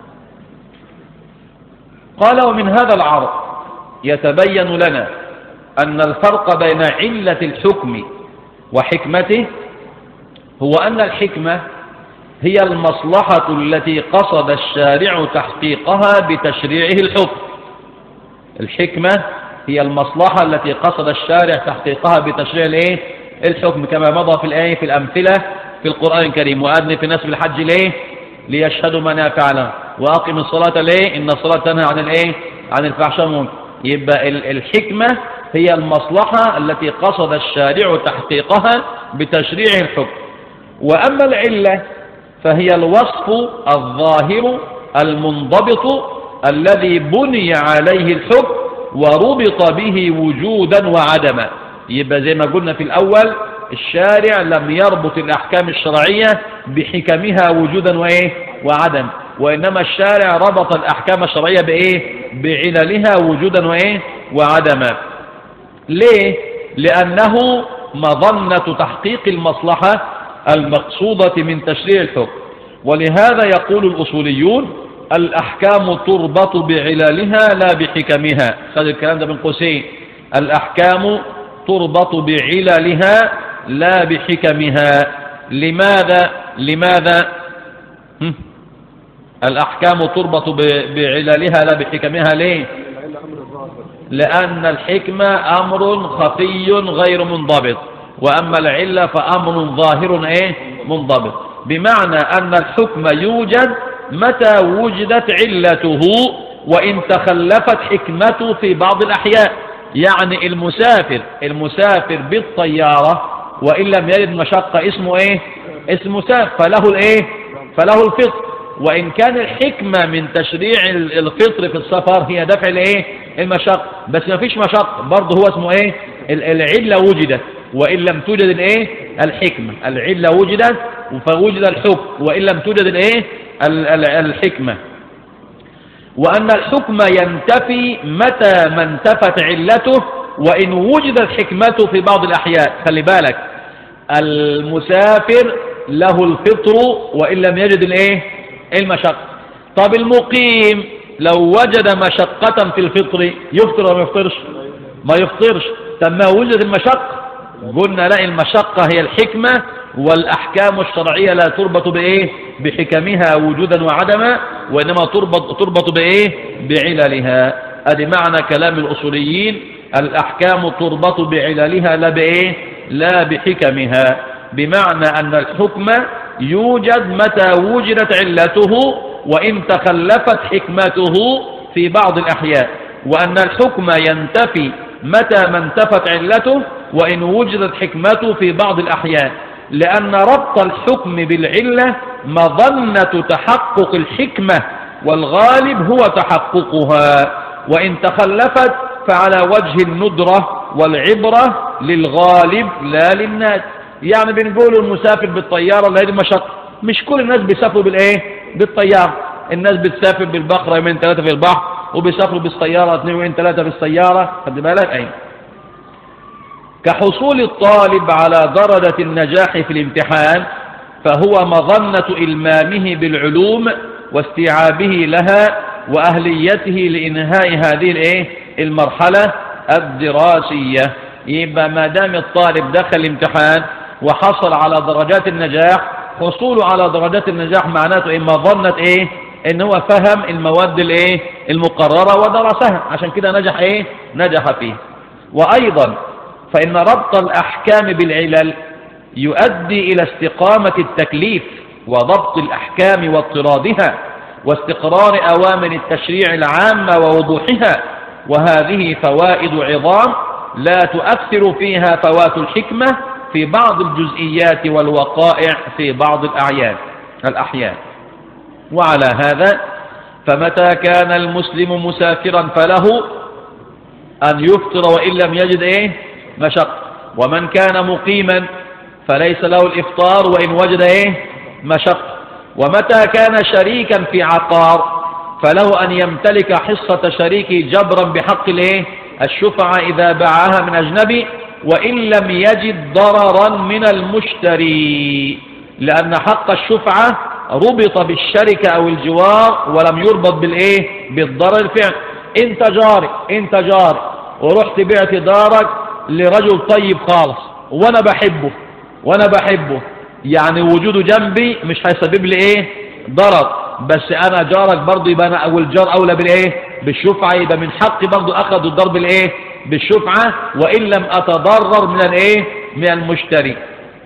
قال ومن هذا العرض يتبين لنا أن الفرق بين علة الحكم وحكمته هو أن الحكمة هي المصلحة التي قصد الشارع تحقيقها بتشريعه الحكم الحكمة هي المصلحة التي قصد الشارع تحقيقها بتشريع الايه الحكم كما مضى في الآية في الأمثلة في القرآن الكريم وأذن في الناس بالحج ليه ليشهدوا منافع لهم وأقم الصلاة ليه إن الصلاة تنهى عن الايه عن الفحشاء والمنكر يبقى الحكمة هي المصلحة التي قصد الشارع تحقيقها بتشريع الحكم وأما العلة فهي الوصف الظاهر المنضبط الذي بني عليه الحكم وربط به وجودا وعدما يبقى زي ما قلنا في الأول الشارع لم يربط الأحكام الشرعية بحكمها وجودا وإيه وعدم وإنما الشارع ربط الأحكام الشرعية بإيه بعللها وجودا وإيه وعدما ليه لأنه مظنة تحقيق المصلحة المقصودة من تشريع الحكم ولهذا يقول الأصوليون الأحكام تربط بعلالها لا بحكمها هذا الكلام ده من قوسين الأحكام تربط بعلالها لا بحكمها لماذا لماذا الأحكام تربط بعلالها لا بحكمها ليه لأن الحكمة أمر خفي غير منضبط وأما العلة فأمر ظاهر إيه منضبط بمعنى أن الحكم يوجد متى وجدت علته وإن تخلفت حكمته في بعض الأحياء يعني المسافر المسافر بالطيارة وإن لم يجد مشقة اسمه إيه اسمه سافر فله الإيه فله الفطر وإن كان الحكمة من تشريع الفطر في السفر هي دفع الإيه المشقة بس ما فيش مشقة برضه هو اسمه إيه العلة وجدت وإن لم توجد الإيه الحكمة العلة وجدت فوجد الحكم وإن لم توجد الإيه الحكمة وأن الحكم ينتفي متى ما انتفت علته وإن وجدت حكمته في بعض الأحياء خلي بالك المسافر له الفطر وإن لم يجد الإيه المشقة طب المقيم لو وجد مشقة في الفطر يفطر ولا ما يفطرش ما يفطرش طب ما وجدت المشقة قلنا لا المشقة هي الحكمة والأحكام الشرعية لا تربط بإيه بحكمها وجودا وعدما وإنما تربط, تربط بإيه بعللها هذه معنى كلام الأصوليين الأحكام تربط بعللها لا بإيه لا بحكمها بمعنى أن الحكم يوجد متى وجدت علته وإن تخلفت حكمته في بعض الأحياء وأن الحكم ينتفي متى ما انتفت علته وإن وجدت حكمته في بعض الأحيان لأن ربط الحكم بالعلة مظنة تحقق الحكمة والغالب هو تحققها وإن تخلفت فعلى وجه الندرة والعبرة للغالب لا للناس يعني بنقول المسافر بالطيارة لا مشق مش كل الناس بيسافروا بالايه بالطيارة الناس بتسافر بالبقرة يومين ثلاثة في البحر وبيسافروا بالسيارة اثنين يومين ثلاثة في السيارة خد بالك أين كحصول الطالب على درجة النجاح في الامتحان فهو مظنة إلمامه بالعلوم واستيعابه لها وأهليته لإنهاء هذه الإيه؟ المرحلة الدراسية يبقى ما دام الطالب دخل الامتحان وحصل على درجات النجاح حصوله على درجات النجاح معناته إيه مظنة إيه إن هو فهم المواد الإيه المقررة ودرسها عشان كده نجح إيه نجح فيه وأيضا فإن ربط الأحكام بالعلل يؤدي إلى استقامة التكليف وضبط الأحكام واضطرادها واستقرار أوامر التشريع العامة ووضوحها وهذه فوائد عظام لا تؤثر فيها فوات الحكمة في بعض الجزئيات والوقائع في بعض الأعيان الأحيان وعلى هذا فمتى كان المسلم مسافرا فله أن يفطر وإن لم يجد إيه مشق ومن كان مقيما فليس له الإفطار وإن وجد إيه مشقة ومتى كان شريكا في عقار فله أن يمتلك حصة شريكه جبرا بحق الإيه الشفعة إذا باعها من أجنبي وإن لم يجد ضررا من المشتري لأن حق الشفعة ربط بالشركة أو الجوار ولم يربط بالإيه بالضرر الفعل انت جاري انت جاري ورحت بعت دارك لرجل طيب خالص وانا بحبه وانا بحبه يعني وجوده جنبي مش هيسبب لي ايه ضرر بس انا جارك برضه يبقى انا او الجار اولى بالايه بالشفعه يبقى من حقي برضه اخذ الضرب الايه بالشفعه وان لم اتضرر من الايه من المشتري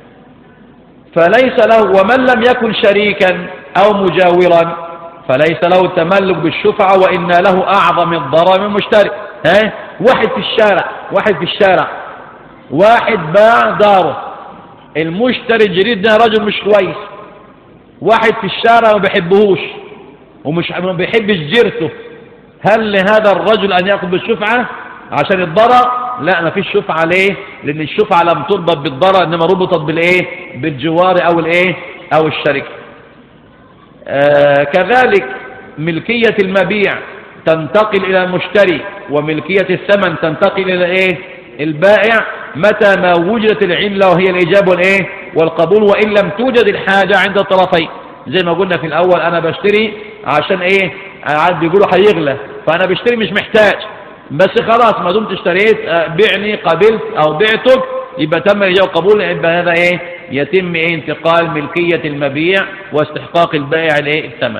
فليس له ومن لم يكن شريكا او مجاورا فليس له التملك بالشفعة وإن له أعظم الضرر من المشتري ها واحد في الشارع واحد في الشارع واحد باع داره المشتري الجديد ده رجل مش كويس واحد في الشارع ما بيحبهوش ومش ما بيحبش جيرته هل لهذا الرجل أن يأخذ بالشفعة عشان الضرر لا ما فيش شفعة ليه لأن الشفعة لم تربط بالضرر إنما ربطت بالإيه بالجوار أو الإيه أو الشركة آه كذلك ملكية المبيع تنتقل إلى المشتري وملكية الثمن تنتقل إلى إيه البائع متى ما وجدت العلة وهي الإجابة والإيه والقبول وإن لم توجد الحاجة عند الطرفين زي ما قلنا في الأول أنا بشتري عشان إيه عاد بيقولوا هيغلى فأنا بشتري مش محتاج بس خلاص ما دمت اشتريت آه، بعني قبلت أو بعتك يبقى تم الإجابة والقبول يبقى هذا إيه يتم إيه انتقال ملكية المبيع واستحقاق البائع الإيه الثمن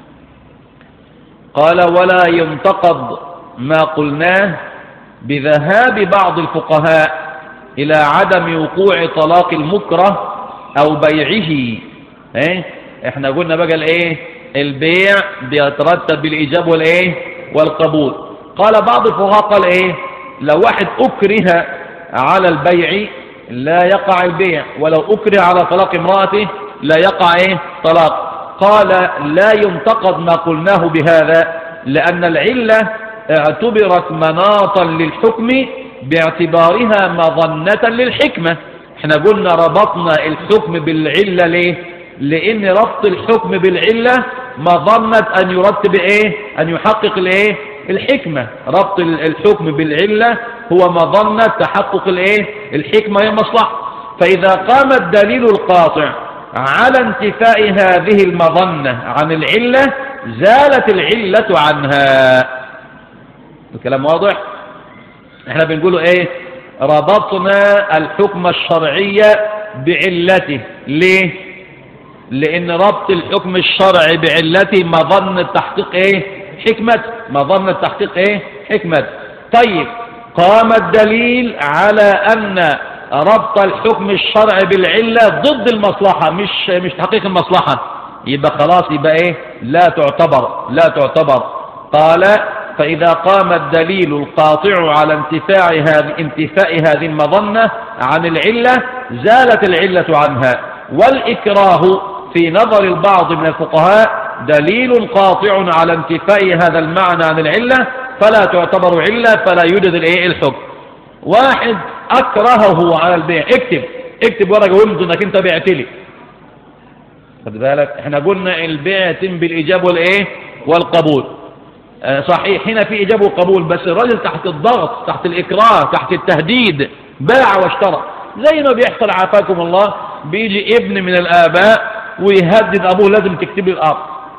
قال ولا ينتقض ما قلناه بذهاب بعض الفقهاء إلى عدم وقوع طلاق المكره أو بيعه ايه احنا قلنا بقى الايه البيع بيترتب بالايجاب والايه والقبول قال بعض الفقهاء قال ايه لو واحد اكره على البيع لا يقع البيع ولو اكره على طلاق امرأته لا يقع ايه طلاق قال لا ينتقد ما قلناه بهذا لأن العلة اعتبرت مناطا للحكم باعتبارها مظنة للحكمة احنا قلنا ربطنا الحكم بالعلة ليه لان ربط الحكم بالعلة مظنة ان يرتب ايه ان يحقق الايه الحكمة ربط الحكم بالعلة هو مظنة تحقق الايه الحكمة هي مصلحة فاذا قام الدليل القاطع على انتفاء هذه المظنة عن العلة زالت العلة عنها الكلام واضح احنا بنقوله ايه ربطنا الحكم الشرعي بعلته ليه لان ربط الحكم الشرعي بعلته مظنة تحقيق ايه حكمة مظنة تحقيق ايه حكمة طيب قام الدليل على ان ربط الحكم الشرعي بالعلة ضد المصلحة مش مش تحقيق المصلحة يبقى خلاص يبقى ايه لا تعتبر لا تعتبر قال فإذا قام الدليل القاطع على انتفاع هذه انتفاء هذه المظنة عن العلة زالت العلة عنها والإكراه في نظر البعض من الفقهاء دليل قاطع على انتفاء هذا المعنى عن العلة فلا تعتبر علة فلا يوجد الايه الحكم واحد أكرهه على البيع اكتب اكتب ورقة وامض انك انت بعت لي خد بالك احنا قلنا البيع يتم بالاجابه والايه والقبول اه صحيح هنا في اجابه وقبول بس الراجل تحت الضغط تحت الاكراه تحت التهديد باع واشترى زي ما بيحصل عافاكم الله بيجي ابن من الاباء ويهدد ابوه لازم تكتب لي الارض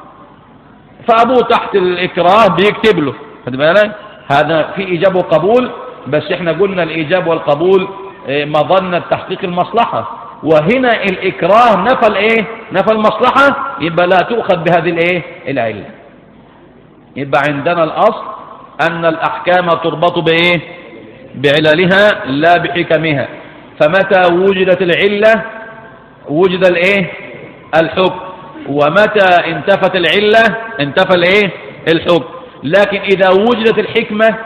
فابوه تحت الاكراه بيكتب له خد بالك هذا في اجابه وقبول بس احنا قلنا الايجاب والقبول اه مظنه تحقيق المصلحه وهنا الإكراه نفى الإيه نفى المصلحة يبقى لا تؤخذ بهذه الإيه العلة يبقى عندنا الأصل أن الأحكام تربط بإيه بعللها لا بحكمها فمتى وجدت العلة وجد الإيه الحكم ومتى انتفت العلة انتفى الإيه الحكم لكن إذا وجدت الحكمة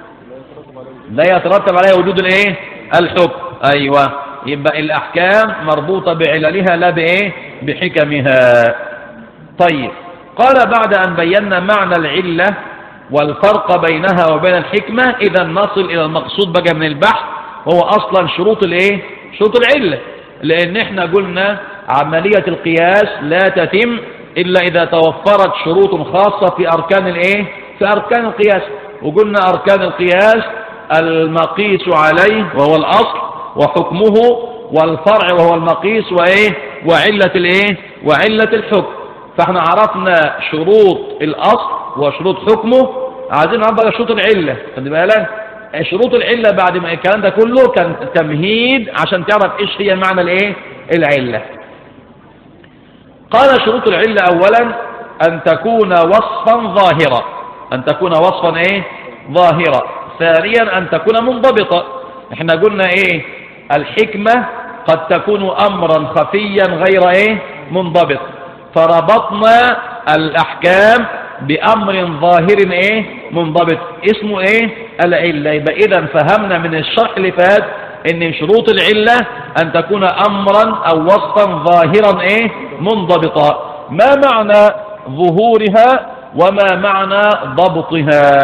لا يترتب عليها وجود الإيه الحكم أيوة يبقى الأحكام مربوطة بعللها لا بإيه بحكمها طيب قال بعد أن بينا معنى العلة والفرق بينها وبين الحكمة إذا نصل إلى المقصود بقى من البحث وهو أصلا شروط الإيه شروط العلة لأن احنا قلنا عملية القياس لا تتم إلا إذا توفرت شروط خاصة في أركان الإيه في أركان القياس وقلنا أركان القياس المقيس عليه وهو الأصل وحكمه والفرع وهو المقيس وإيه وعلة الإيه وعلة الحكم فاحنا عرفنا شروط الأصل وشروط حكمه عايزين نعرف بقى شروط العلة خلي بالك شروط العلة بعد ما الكلام ده كله كان تمهيد عشان تعرف ايش هي معنى الايه العلة قال شروط العلة اولا ان تكون وصفا ظاهرا ان تكون وصفا ايه ظاهرا ثانيا ان تكون منضبطة احنا قلنا ايه الحكمة قد تكون امرا خفيا غير ايه منضبط فربطنا الاحكام بامر ظاهر ايه منضبط اسمه ايه العلة يبقى اذا فهمنا من الشرح اللي فات ان شروط العلة ان تكون امرا او وصفا ظاهرا ايه منضبطا ما معنى ظهورها وما معنى ضبطها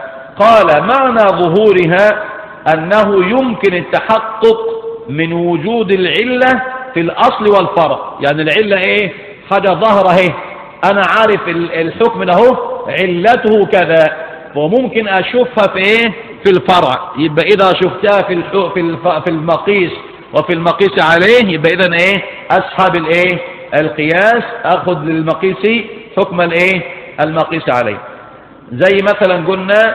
قال معنى ظهورها انه يمكن التحقق من وجود العلة في الاصل والفرع يعني العلة ايه حاجة ظاهرة اهي انا عارف الحكم ده علته كذا وممكن اشوفها في ايه في الفرع يبقى اذا شفتها في في في المقيس وفي المقيس عليه يبقى اذا ايه اسحب الايه القياس اخذ للمقيس حكم الايه المقيس عليه زي مثلا قلنا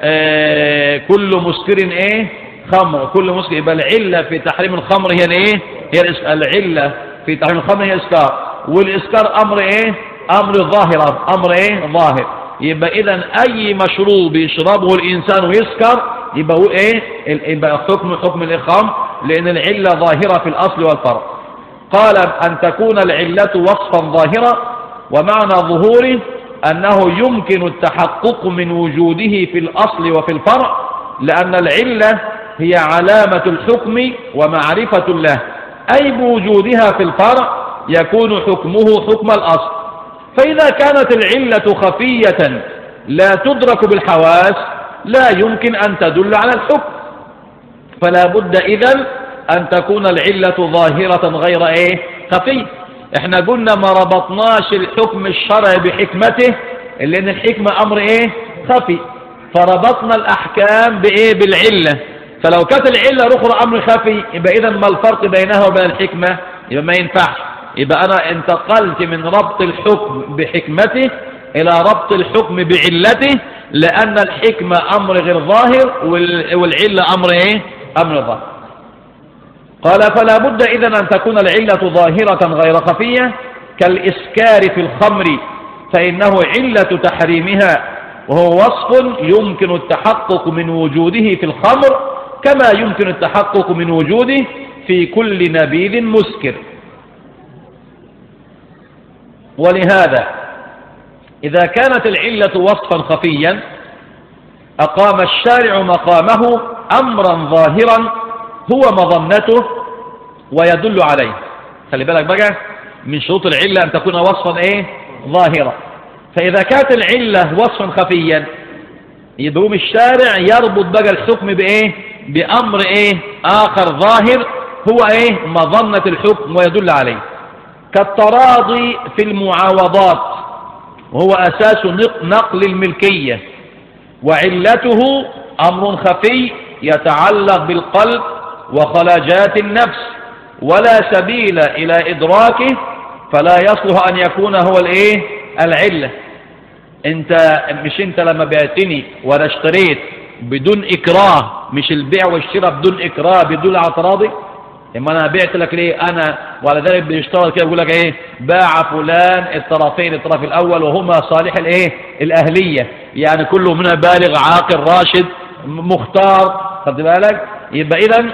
آه كل مسكر ايه خمر كل مسكر يبقى العله في تحريم الخمر هي الايه هي العله في تحريم الخمر هي اسكار والاسكار امر ايه امر ظاهر امر ايه ظاهر يبقى اذا اي مشروب يشربه الانسان ويسكر يبقى هو ايه يبقى حكم حكم الاخام لان العله ظاهره في الاصل والفرع قال ان تكون العله وصفا ظاهرا ومعنى ظهوره انه يمكن التحقق من وجوده في الاصل وفي الفرع لان العله هي علامه الحكم ومعرفه له اي بوجودها في الفرع يكون حكمه حكم الاصل فإذا كانت العلة خفية لا تدرك بالحواس لا يمكن أن تدل على الحكم فلا بد إذن أن تكون العلة ظاهرة غير إيه خفية احنا قلنا ما ربطناش الحكم الشرعي بحكمته لأن الحكمة أمر إيه خفي فربطنا الأحكام بإيه بالعلة فلو كانت العلة الأخرى أمر خفي يبقى إذا ما الفرق بينها وبين الحكمة يبقى ما ينفعش يبقى أنا انتقلت من ربط الحكم بحكمته إلى ربط الحكم بعلته لأن الحكمة أمر غير ظاهر والعلة أمر إيه؟ أمر ظاهر قال فلا بد إذن أن تكون العلة ظاهرة غير خفية كالإسكار في الخمر فإنه علة تحريمها وهو وصف يمكن التحقق من وجوده في الخمر كما يمكن التحقق من وجوده في كل نبيذ مسكر ولهذا إذا كانت العلة وصفا خفيا أقام الشارع مقامه أمرا ظاهرا هو مظنته ويدل عليه خلي بالك بقى من شروط العلة أن تكون وصفا إيه ظاهرا فإذا كانت العلة وصفا خفيا يدوم الشارع يربط بقى الحكم بإيه بأمر إيه آخر ظاهر هو إيه مظنة الحكم ويدل عليه كالتراضي في المعاوضات وهو أساس نقل الملكية وعلته أمر خفي يتعلق بالقلب وخلاجات النفس ولا سبيل إلى إدراكه فلا يصلح أن يكون هو الإيه العلة انت مش انت لما بعتني وانا اشتريت بدون اكراه مش البيع والشراء بدون اكراه بدون اعتراضي اما انا بعت لك ليه انا وعلى ذلك بيشتغل كده بيقول لك ايه باع فلان الطرفين الطرف الاول وهما صالح الايه الاهليه يعني كل منها بالغ عاقل راشد مختار خد بالك يبقى اذا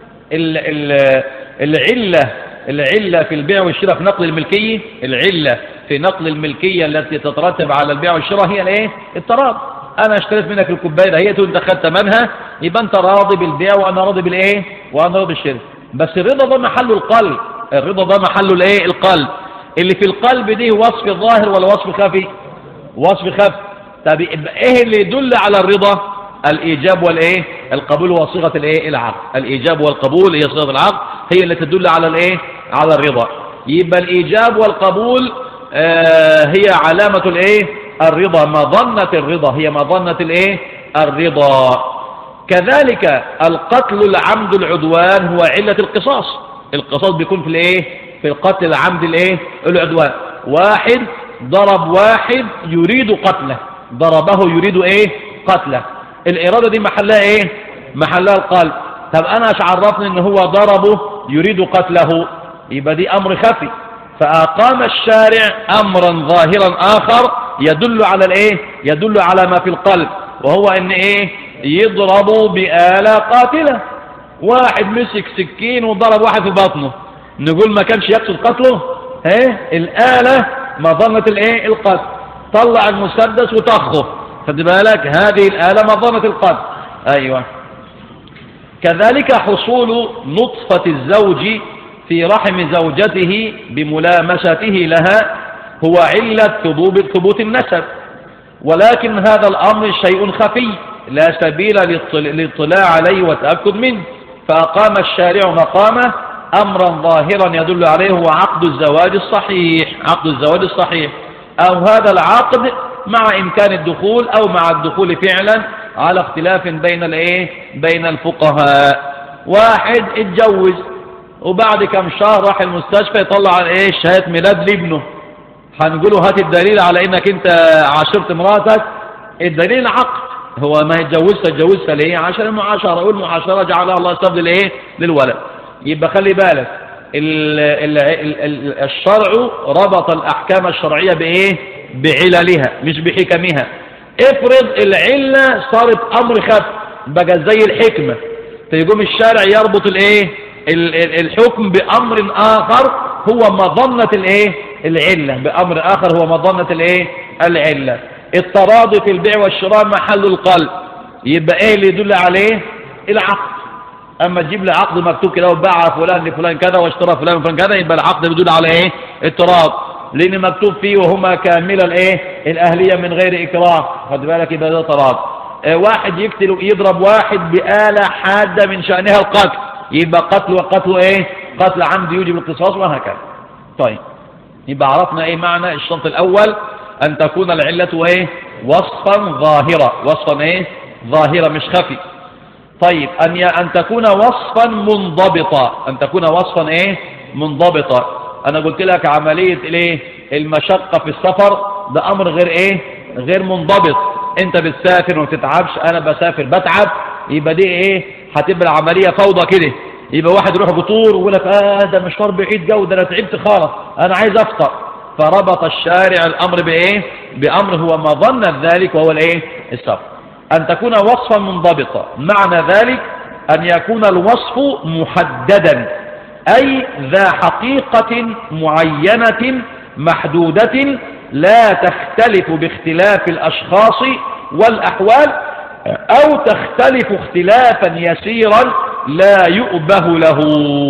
العله العله في البيع والشراء في نقل الملكيه العله في نقل الملكيه التي تترتب على البيع والشراء هي الايه التراضي انا اشتريت منك الكوبايه دهيت وانت خدت ثمنها يبقى انت راضي بالبيع وانا راضي بالايه وانا راضي بالشراء بس الرضا ده محله القلب الرضا ده محله الايه القلب اللي في القلب دي وصف ظاهر ولا وصف خفي وصف خفي طب ايه اللي يدل على الرضا الإيجاب والإيه القبول هو صيغة الإيه العقد الإيجاب والقبول هي صيغة العقد هي اللي تدل على الإيه على الرضا يبقى الإيجاب والقبول آه هي علامة الإيه الرضا مظنة الرضا هي مظنة الإيه الرضا كذلك القتل العمد العدوان هو علة القصاص القصاص بيكون في الإيه في القتل العمد الإيه العدوان واحد ضرب واحد يريد قتله ضربه يريد ايه قتله الإرادة دي محلها ايه محلها القلب طب انا اش عرفني ان هو ضربه يريد قتله يبقى دي امر خفي فاقام الشارع امرا ظاهرا اخر يدل على الايه يدل على ما في القلب وهو ان ايه يضرب بآلة قاتلة واحد مسك سكين وضرب واحد في بطنه نقول ما كانش يقصد قتله ايه الآلة مظنة الايه القتل طلع المسدس وطخه خد بالك هذه الآلة مظنة القتل ايوه كذلك حصول نطفة الزوج في رحم زوجته بملامسته لها هو علة ثبوت النسب ولكن هذا الأمر شيء خفي لا سبيل للاطلاع عليه والتأكد منه فأقام الشارع مقامه أمرا ظاهرا يدل عليه هو عقد الزواج الصحيح عقد الزواج الصحيح أو هذا العقد مع إمكان الدخول أو مع الدخول فعلا على اختلاف بين الايه بين الفقهاء واحد اتجوز وبعد كم شهر راح المستشفى يطلع ايه شهاده ميلاد لابنه هنقوله هات الدليل على انك انت عاشرت مراتك الدليل عقد هو ما اتجوزت اتجوزت ليه عشان المعاشره والمعاشره جعلها الله سبب للايه للولد يبقى خلي بالك ال ال ال الشرع ربط الأحكام الشرعية بإيه بعللها مش بحكمها افرض العلة صارت أمر خف بقى زي الحكمة تيقوم الشارع يربط الايه الحكم بأمر آخر هو مظنة الايه العلة بأمر آخر هو مظنة الايه العلة التراضي في البيع والشراء محل القلب يبقى ايه اللي يدل عليه العقل اما تجيب لي عقد مكتوب كده وباع فلان لفلان كذا واشترى فلان فلان كذا يبقى العقد بيدل على ايه التراض لان مكتوب فيه وهما كامل الايه الاهليه من غير اكراه خد بالك يبقى ده تراض اه واحد يقتل يضرب واحد بآلة حادة من شأنها القتل يبقى قتل وقتل ايه قتل عمد يوجب القصاص وهكذا طيب يبقى عرفنا ايه معنى الشرط الاول ان تكون العلة ايه وصفا ظاهرة وصفا ايه ظاهرة مش خفي طيب أن أن تكون وصفا منضبطا أن تكون وصفا إيه منضبطا أنا قلت لك عملية الإيه المشقة في السفر ده أمر غير إيه غير منضبط أنت بتسافر وما تتعبش أنا بسافر بتعب يبقى دي إيه هتبقى العملية فوضى كده يبقى واحد يروح بطور ويقول لك آه ده مشوار بعيد جو ده أنا تعبت خالص أنا عايز أفطر فربط الشارع الأمر بإيه بأمر هو مظنة ذلك وهو الإيه السفر أن تكون وصفا منضبطا معنى ذلك أن يكون الوصف محددا أي ذا حقيقة معينة محدودة لا تختلف باختلاف الأشخاص والأحوال أو تختلف اختلافا يسيرا لا يؤبه له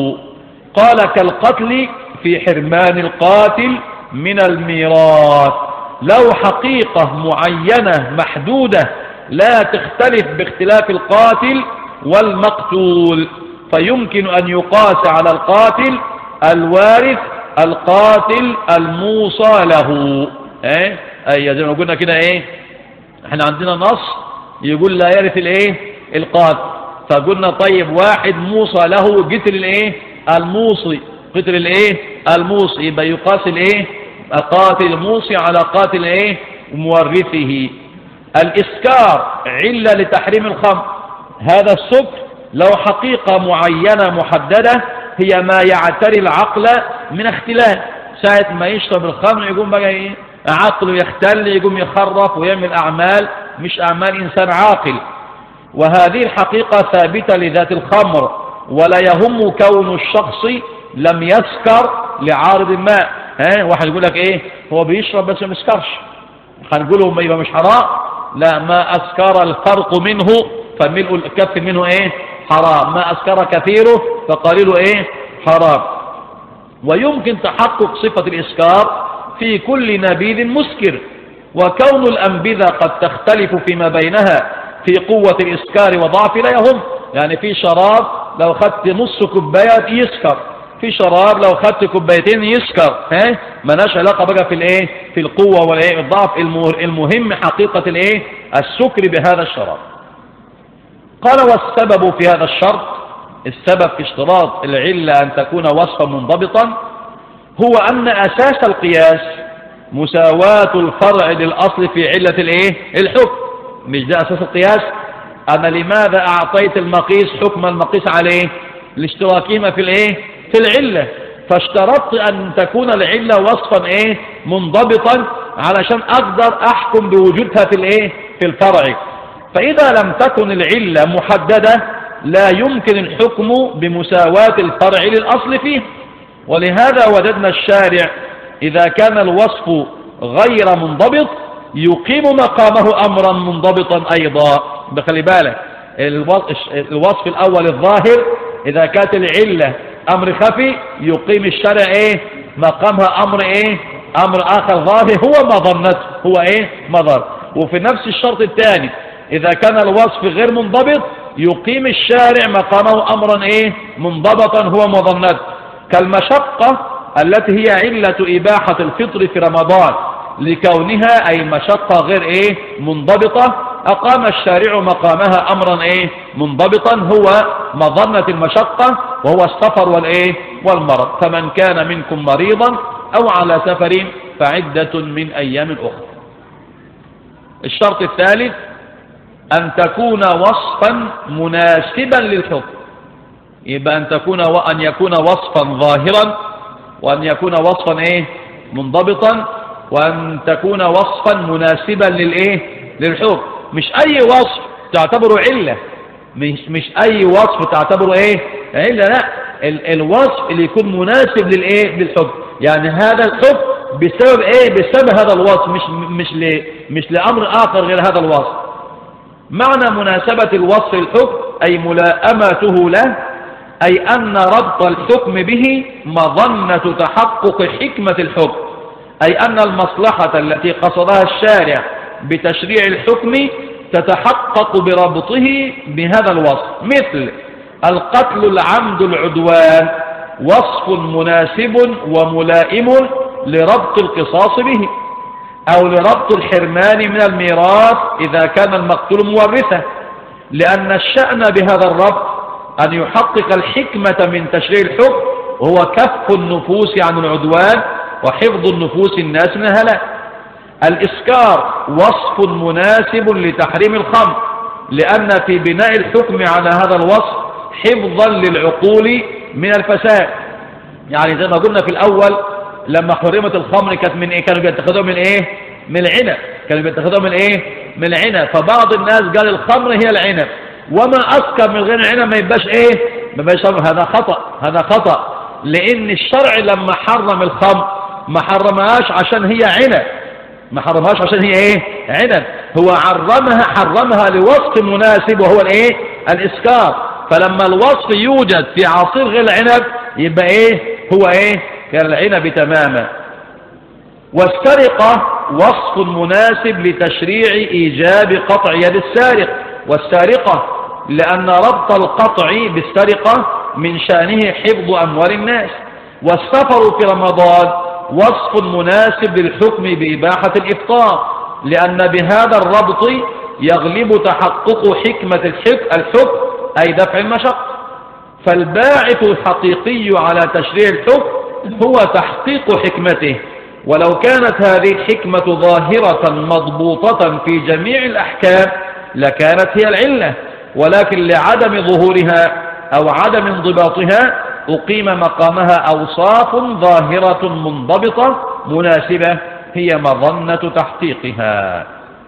قال كالقتل في حرمان القاتل من الميراث لو حقيقة معينة محدودة لا تختلف باختلاف القاتل والمقتول فيمكن أن يقاس على القاتل الوارث القاتل الموصى له ايه اي زي ما قلنا كده ايه احنا عندنا نص يقول لا يرث الايه القاتل فقلنا طيب واحد موصى له قتل الايه الموصي قتل الايه الموصي يبقى يقاس الايه القاتل الموصي على قاتل ايه مورثه الإسكار علة لتحريم الخمر هذا السكر لو حقيقة معينة محددة هي ما يعتري العقل من اختلاف ساعة ما يشرب الخمر يقوم بقى ايه عقله يختل يقوم يخرف ويعمل أعمال مش أعمال إنسان عاقل وهذه الحقيقة ثابتة لذات الخمر ولا يهم كون الشخص لم يسكر لعارض الماء ها واحد يقول لك ايه هو بيشرب بس ما يسكرش هنقوله ما يبقى مش حرام لا ما أسكر الفرق منه فملء الكف منه إيه حرام ما أسكر كثيره فقليله إيه حرام ويمكن تحقق صفة الإسكار في كل نبيذ مسكر وكون الأنبذة قد تختلف فيما بينها في قوة الإسكار وضعف لا يهم يعني في شراب لو خدت نص كوباية يسكر في شراب لو خدت كوبايتين يسكر ها مالهاش علاقة بقى في الايه في القوة والايه الضعف المهم حقيقة الايه السكر بهذا الشراب قال والسبب في هذا الشرط السبب في اشتراط العلة أن تكون وصفا منضبطا هو أن أساس القياس مساواة الفرع للأصل في علة الايه الحكم مش ده أساس القياس أنا لماذا أعطيت المقيس حكم المقيس عليه لاشتراكهما في الايه في العلة فاشترطت أن تكون العلة وصفا ايه منضبطا علشان أقدر أحكم بوجودها في الايه في الفرع فإذا لم تكن العلة محددة لا يمكن الحكم بمساواة الفرع للأصل فيه ولهذا وجدنا الشارع إذا كان الوصف غير منضبط يقيم مقامه أمرا منضبطا أيضا بخلي بالك الوصف الأول الظاهر إذا كانت العلة أمر خفي يقيم الشرع إيه مقامها أمر إيه أمر آخر ظاهر هو ما ظنته هو إيه مضر وفي نفس الشرط الثاني إذا كان الوصف غير منضبط يقيم الشارع مقامه أمرا إيه منضبطا هو مظنته كالمشقة التي هي علة إباحة الفطر في رمضان لكونها أي مشقة غير إيه منضبطة أقام الشارع مقامها أمرا إيه منضبطا هو مظنة المشقة وهو السفر والإيه والمرض فمن كان منكم مريضا أو على سفر فعدة من أيام أخرى الشرط الثالث أن تكون وصفا مناسبا للحكم يبقى أن تكون وأن يكون وصفا ظاهرا وأن يكون وصفا إيه منضبطا وأن تكون وصفا مناسبا للإيه للحكم مش أي وصف تعتبره علة مش مش أي وصف تعتبره إيه علة لا ال الوصف اللي يكون مناسب للإيه للحكم يعني هذا الحكم بسبب إيه بسبب هذا الوصف مش مش ل مش لأمر آخر غير هذا الوصف معنى مناسبة الوصف الحكم أي ملائمته له أي أن ربط الحكم به مظنة تحقق حكمة الحكم أي أن المصلحة التي قصدها الشارع بتشريع الحكم تتحقق بربطه بهذا الوصف مثل القتل العمد العدوان وصف مناسب وملائم لربط القصاص به أو لربط الحرمان من الميراث إذا كان المقتول مورثه لأن الشأن بهذا الربط أن يحقق الحكمة من تشريع الحكم وهو كف النفوس عن العدوان وحفظ النفوس الناس من الهلاك الإسكار وصف مناسب لتحريم الخمر لأن في بناء الحكم على هذا الوصف حفظا للعقول من الفساد يعني زي ما قلنا في الأول لما حرمت الخمر كانت من إيه كانوا بيتخذوها من إيه من العنب كانوا بيتخذوها من إيه من العنب فبعض الناس قال الخمر هي العنب وما أسكر من غير عنب ما يبقاش إيه ما يبقاش هذا خطأ هذا خطأ لأن الشرع لما حرم الخمر ما حرمهاش عشان هي عنب ما حرمهاش عشان هي ايه عنب هو حرمها حرمها لوصف مناسب وهو الايه الاسكار فلما الوصف يوجد في عصير غير العنب يبقى ايه هو ايه كالعنب تماما والسرقة وصف مناسب لتشريع إيجاب قطع يد السارق والسارقة لأن ربط القطع بالسرقة من شأنه حفظ أموال الناس والسفر في رمضان وصف مناسب للحكم بإباحة الإفطار لأن بهذا الربط يغلب تحقق حكمة الحكم أي دفع المشق فالباعث الحقيقي على تشريع الحكم هو تحقيق حكمته ولو كانت هذه الحكمة ظاهرة مضبوطة في جميع الأحكام لكانت هي العلة ولكن لعدم ظهورها أو عدم انضباطها أقيم مقامها أوصاف ظاهرة منضبطة مناسبة هي مظنة تحقيقها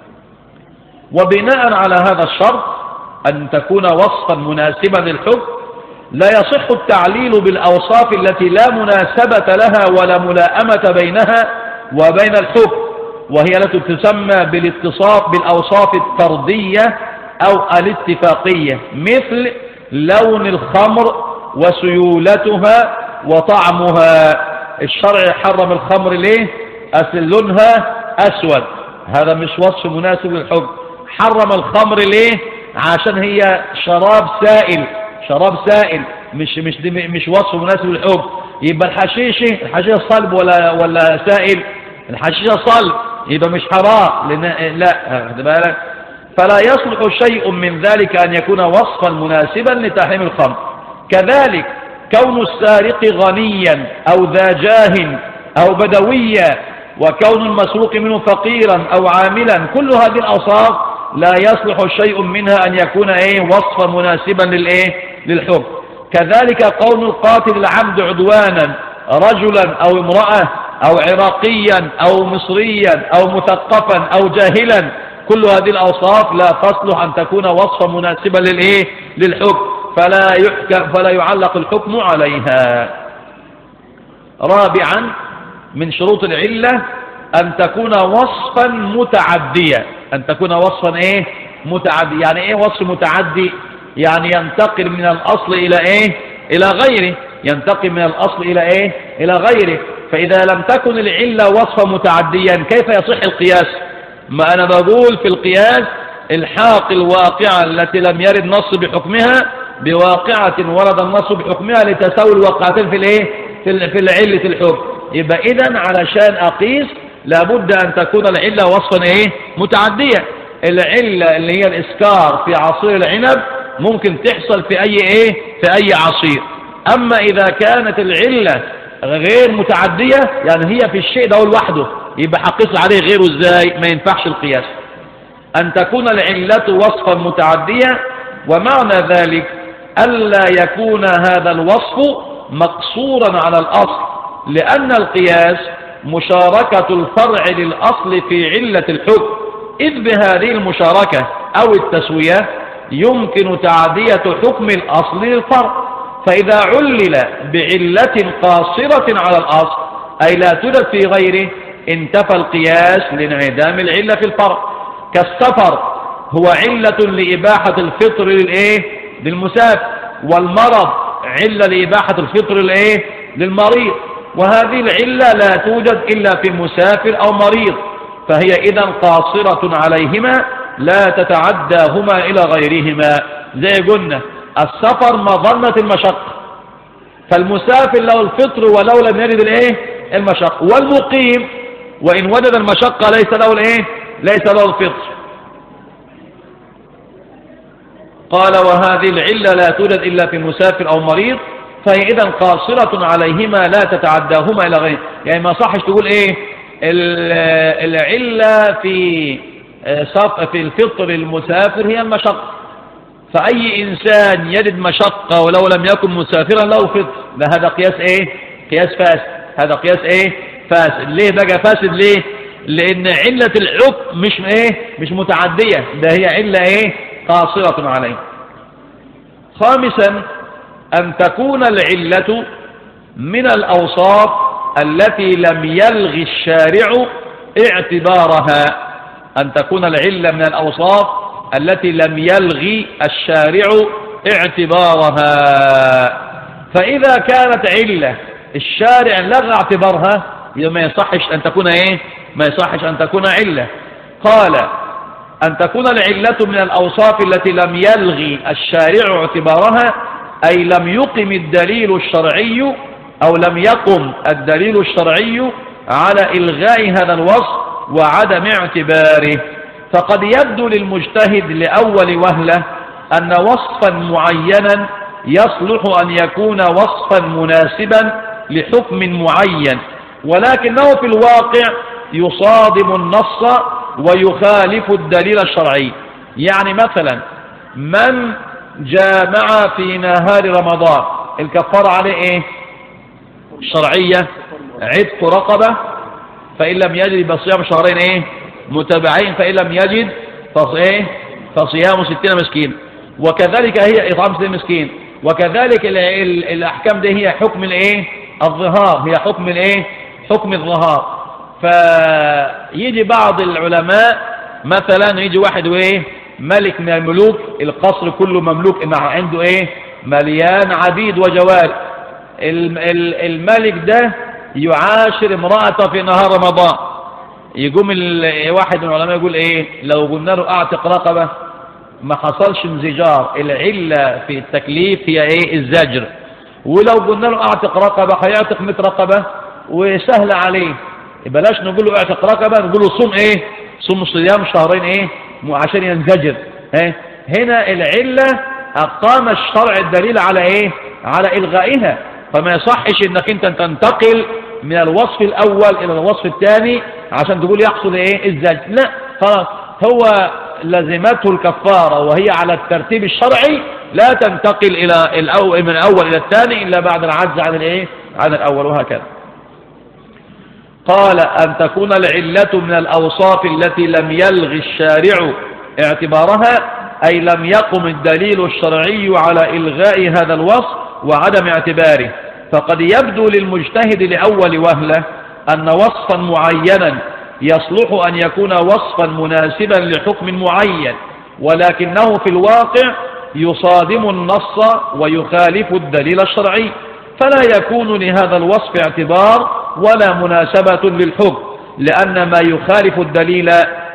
وبناء على هذا الشرط أن تكون وصفا مناسبا للحكم لا يصح التعليل بالأوصاف التي لا مناسبة لها ولا ملائمة بينها وبين الحكم وهي التي تسمى بالاتصاف بالأوصاف التردية أو الاتفاقية مثل لون الخمر وسيولتها وطعمها الشرع حرم الخمر ليه أصل لونها أسود هذا مش وصف مناسب للحكم حرم الخمر ليه عشان هي شراب سائل شراب سائل مش مش دي مش وصف مناسب للحب يبقى الحشيشه الحشيشه صلب ولا ولا سائل الحشيشه صلب يبقى مش حرام لأن لا خد بالك فلا يصلح شيء من ذلك أن يكون وصفا مناسبا لتحريم الخمر كذلك كون السارق غنيا أو ذا جاه أو بدويا وكون المسروق منه فقيرا أو عاملا كل هذه الأوصاف لا يصلح شيء منها أن يكون إيه وصفا مناسبا للإيه للحكم كذلك قول القاتل العمد عدوانا رجلا أو امرأة أو عراقيا أو مصريا أو مثقفا أو جاهلا كل هذه الأوصاف لا تصلح أن تكون وصفا مناسبا للإيه للحكم فلا يحكم فلا يعلق الحكم عليها رابعا من شروط العلة أن تكون وصفا متعديا أن تكون وصفا إيه متعدي يعني إيه وصف متعدي يعني ينتقل من الأصل إلى إيه إلى غيره ينتقل من الأصل إلى إيه إلى غيره فإذا لم تكن العلة وصفا متعديا كيف يصح القياس ما أنا بقول في القياس الحاق الواقعة التي لم يرد نص بحكمها بواقعة ورد النص بحكمها لتساوي الواقعتين في الايه في العلة الحكم يبقى اذا علشان اقيس لابد ان تكون العلة وصفا ايه متعدية العلة اللي هي الاسكار في عصير العنب ممكن تحصل في اي ايه في اي عصير اما اذا كانت العلة غير متعدية يعني هي في الشيء ده لوحده يبقى حقيس عليه غيره ازاي ما ينفعش القياس ان تكون العلة وصفا متعدية ومعنى ذلك ألا يكون هذا الوصف مقصورا على الأصل لأن القياس مشاركة الفرع للأصل في علة الحكم إذ بهذه المشاركة أو التسوية يمكن تعدية حكم الأصل للفرع فإذا علل بعلة قاصرة على الأصل أي لا توجد في غيره انتفى القياس لانعدام العلة في الفرع كالسفر هو علة لإباحة الفطر للإيه للمسافر والمرض علة لإباحة الفطر للإيه للمريض وهذه العلة لا توجد إلا في مسافر أو مريض فهي إذا قاصرة عليهما لا تتعداهما إلى غيرهما زي قلنا السفر مظنة المشقة فالمسافر له الفطر ولو لم يجد الايه المشقة والمقيم وإن وجد المشقة ليس له الايه ليس له الفطر قال وهذه العلة لا توجد إلا في مسافر أو مريض فهي إذا قاصرة عليهما لا تتعداهما إلى غيره يعني ما صحش تقول إيه العلة في صف في الفطر المسافر هي المشقة فأي إنسان يجد مشقة ولو لم يكن مسافرا له فطر ده هذا قياس إيه قياس فاسد هذا قياس إيه فاسد ليه بقى فاسد ليه لأن علة الحكم مش إيه مش متعدية ده هي علة إيه قاصرة عليه خامسا أن تكون العلة من الأوصاف التي لم يلغي الشارع اعتبارها أن تكون العلة من الأوصاف التي لم يلغي الشارع اعتبارها فإذا كانت علة الشارع لغى اعتبارها ما يصحش أن تكون إيه ما يصحش أن تكون علة قال أن تكون العلة من الأوصاف التي لم يلغي الشارع اعتبارها أي لم يقم الدليل الشرعي أو لم يقم الدليل الشرعي على إلغاء هذا الوصف وعدم اعتباره فقد يبدو للمجتهد لأول وهلة أن وصفا معينا يصلح أن يكون وصفا مناسبا لحكم معين ولكنه في الواقع يصادم النص ويخالف الدليل الشرعي يعني مثلا من جامع في نهار رمضان الكفارة عليه ايه الشرعية عتق رقبة فإن لم يجد بصيام شهرين ايه متابعين فإن لم يجد فايه فصيام ستين مسكين وكذلك هي إطعام ستين مسكين وكذلك ال ال الأحكام دي هي حكم الايه الظهار هي حكم الايه حكم الظهار فيجي بعض العلماء مثلا يجي واحد وايه ملك من الملوك القصر كله مملوك مع عنده ايه مليان عبيد وجواري الملك ده يعاشر امرأته في نهار رمضان يقوم ال- واحد من العلماء يقول ايه لو قلنا له اعتق رقبة ما حصلش انزجار العلة في التكليف هي ايه الزجر ولو قلنا له اعتق رقبة هيعتق 100 رقبة وسهل عليه بلاش نقول له اعتق رقبة نقول له صوم ايه صوم صيام شهرين ايه م- عشان ينزجر ها هنا العلة اقام الشرع الدليل على ايه على الغائها فما يصحش انك انت تنتقل من الوصف الاول الى الوصف الثاني عشان تقول يحصل ايه الزجر لا خلاص هو لزمته الكفارة وهي على الترتيب الشرعي لا تنتقل الى الأول من الاول الى الثاني الا بعد العجز عن الايه عن الاول وهكذا قال أن تكون العلة من الأوصاف التي لم يلغي الشارع اعتبارها أي لم يقم الدليل الشرعي على إلغاء هذا الوصف وعدم اعتباره فقد يبدو للمجتهد لأول وهلة أن وصفا معينا يصلح أن يكون وصفا مناسبا لحكم معين ولكنه في الواقع يصادم النص ويخالف الدليل الشرعي فلا يكون لهذا الوصف اعتبار ولا مناسبة للحكم لأن ما يخالف الدليل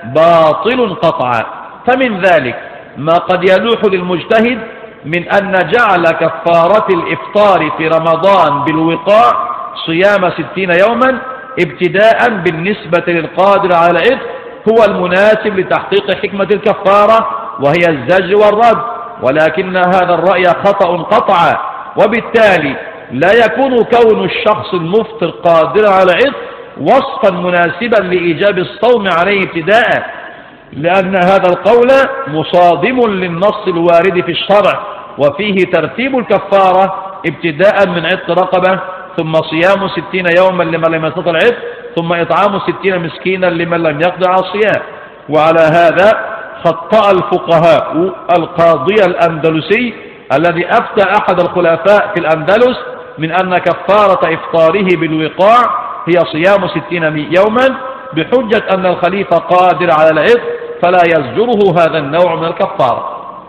باطل قطعا فمن ذلك ما قد يلوح للمجتهد من أن جعل كفارة الإفطار في رمضان بالوقاع صيام ستين يوما ابتداء بالنسبة للقادر على العتق هو المناسب لتحقيق حكمة الكفارة وهي الزج والرد ولكن هذا الرأي خطأ قطعا وبالتالي لا يكون كون الشخص المفطر قادرا على عتق وصفا مناسبا لإيجاب الصوم عليه ابتداء لأن هذا القول مصادم للنص الوارد في الشرع وفيه ترتيب الكفارة ابتداء من عتق رقبة ثم صيام ستين يوما لمن لم يستطع العتق ثم إطعام ستين مسكينا لمن لم يقدر على الصيام وعلى هذا خطأ الفقهاء القاضي الأندلسي الذي أفتى أحد الخلفاء في الأندلس من أن كفارة إفطاره بالوقاع هي صيام ستين يوما بحجة أن الخليفة قادر على العتق فلا يزجره هذا النوع من الكفارة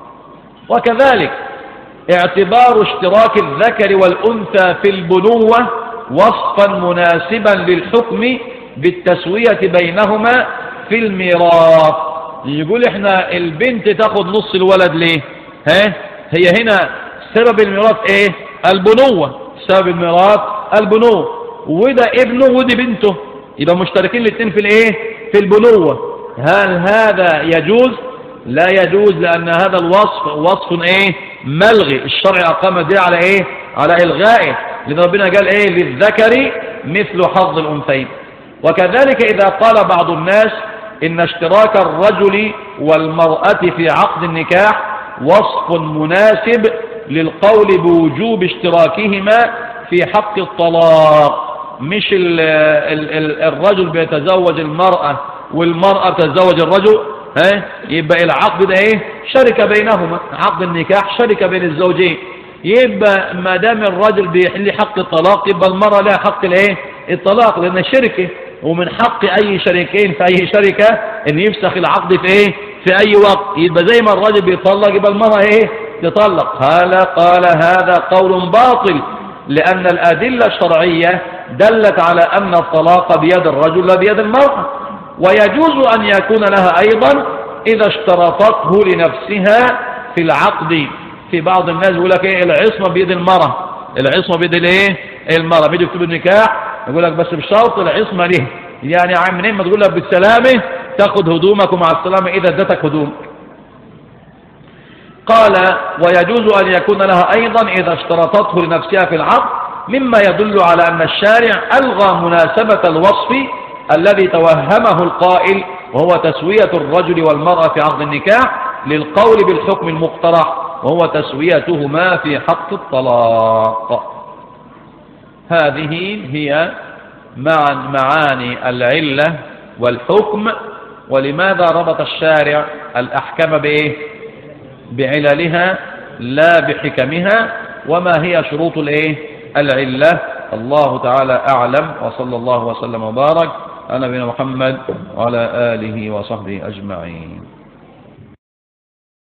وكذلك اعتبار اشتراك الذكر والأنثى في البنوة وصفا مناسبا للحكم بالتسوية بينهما في الميراث يقول احنا البنت تاخد نص الولد ليه ها هي هنا سبب الميراث ايه البنوة سبب الميراث البنوة وده ابنه ودي بنته يبقى مشتركين الاثنين في الايه في البنوة هل هذا يجوز لا يجوز لأن هذا الوصف وصف ايه ملغي الشرع أقام دي على ايه على إلغائه لأن ربنا قال ايه للذكر مثل حظ الأنثيين وكذلك إذا قال بعض الناس إن اشتراك الرجل والمرأة في عقد النكاح وصف مناسب للقول بوجوب اشتراكهما في حق الطلاق مش ال ال ال الرجل بيتزوج المرأة والمرأة تتزوج الرجل ها يبقى العقد ده ايه شركة بينهما عقد النكاح شركة بين الزوجين يبقى ما دام الرجل بيحل حق الطلاق يبقى المرأة لها حق الايه الطلاق لان شركة ومن حق اي شريكين في اي شركة ان يفسخ العقد في ايه في اي وقت يبقى زي ما الرجل بيطلق يبقى المرأة ايه تطلق هذا قال هذا قول باطل لأن الأدلة الشرعية دلت على أن الطلاق بيد الرجل لا بيد المرأة ويجوز أن يكون لها أيضا إذا اشترطته لنفسها في العقد في بعض الناس يقول لك إيه العصمة بيد المرأة العصمة بيد الايه المرأة بيجي يكتب النكاح يقول لك بس بشرط العصمة ليه يعني يا عم منين ما تقول لك بالسلامة تاخد هدومك ومع السلامة إذا ادتك هدوم قال ويجوز أن يكون لها أيضا إذا اشترطته لنفسها في العقد مما يدل على أن الشارع ألغى مناسبة الوصف الذي توهمه القائل وهو تسوية الرجل والمرأة في عقد النكاح للقول بالحكم المقترح وهو تسويتهما في حق الطلاق هذه هي مع معاني العلة والحكم ولماذا ربط الشارع الأحكام بإيه بعللها لا بحكمها وما هي شروط الايه العلة الله تعالى أعلم وصلى الله وسلم وبارك على نبينا محمد وعلى آله وصحبه أجمعين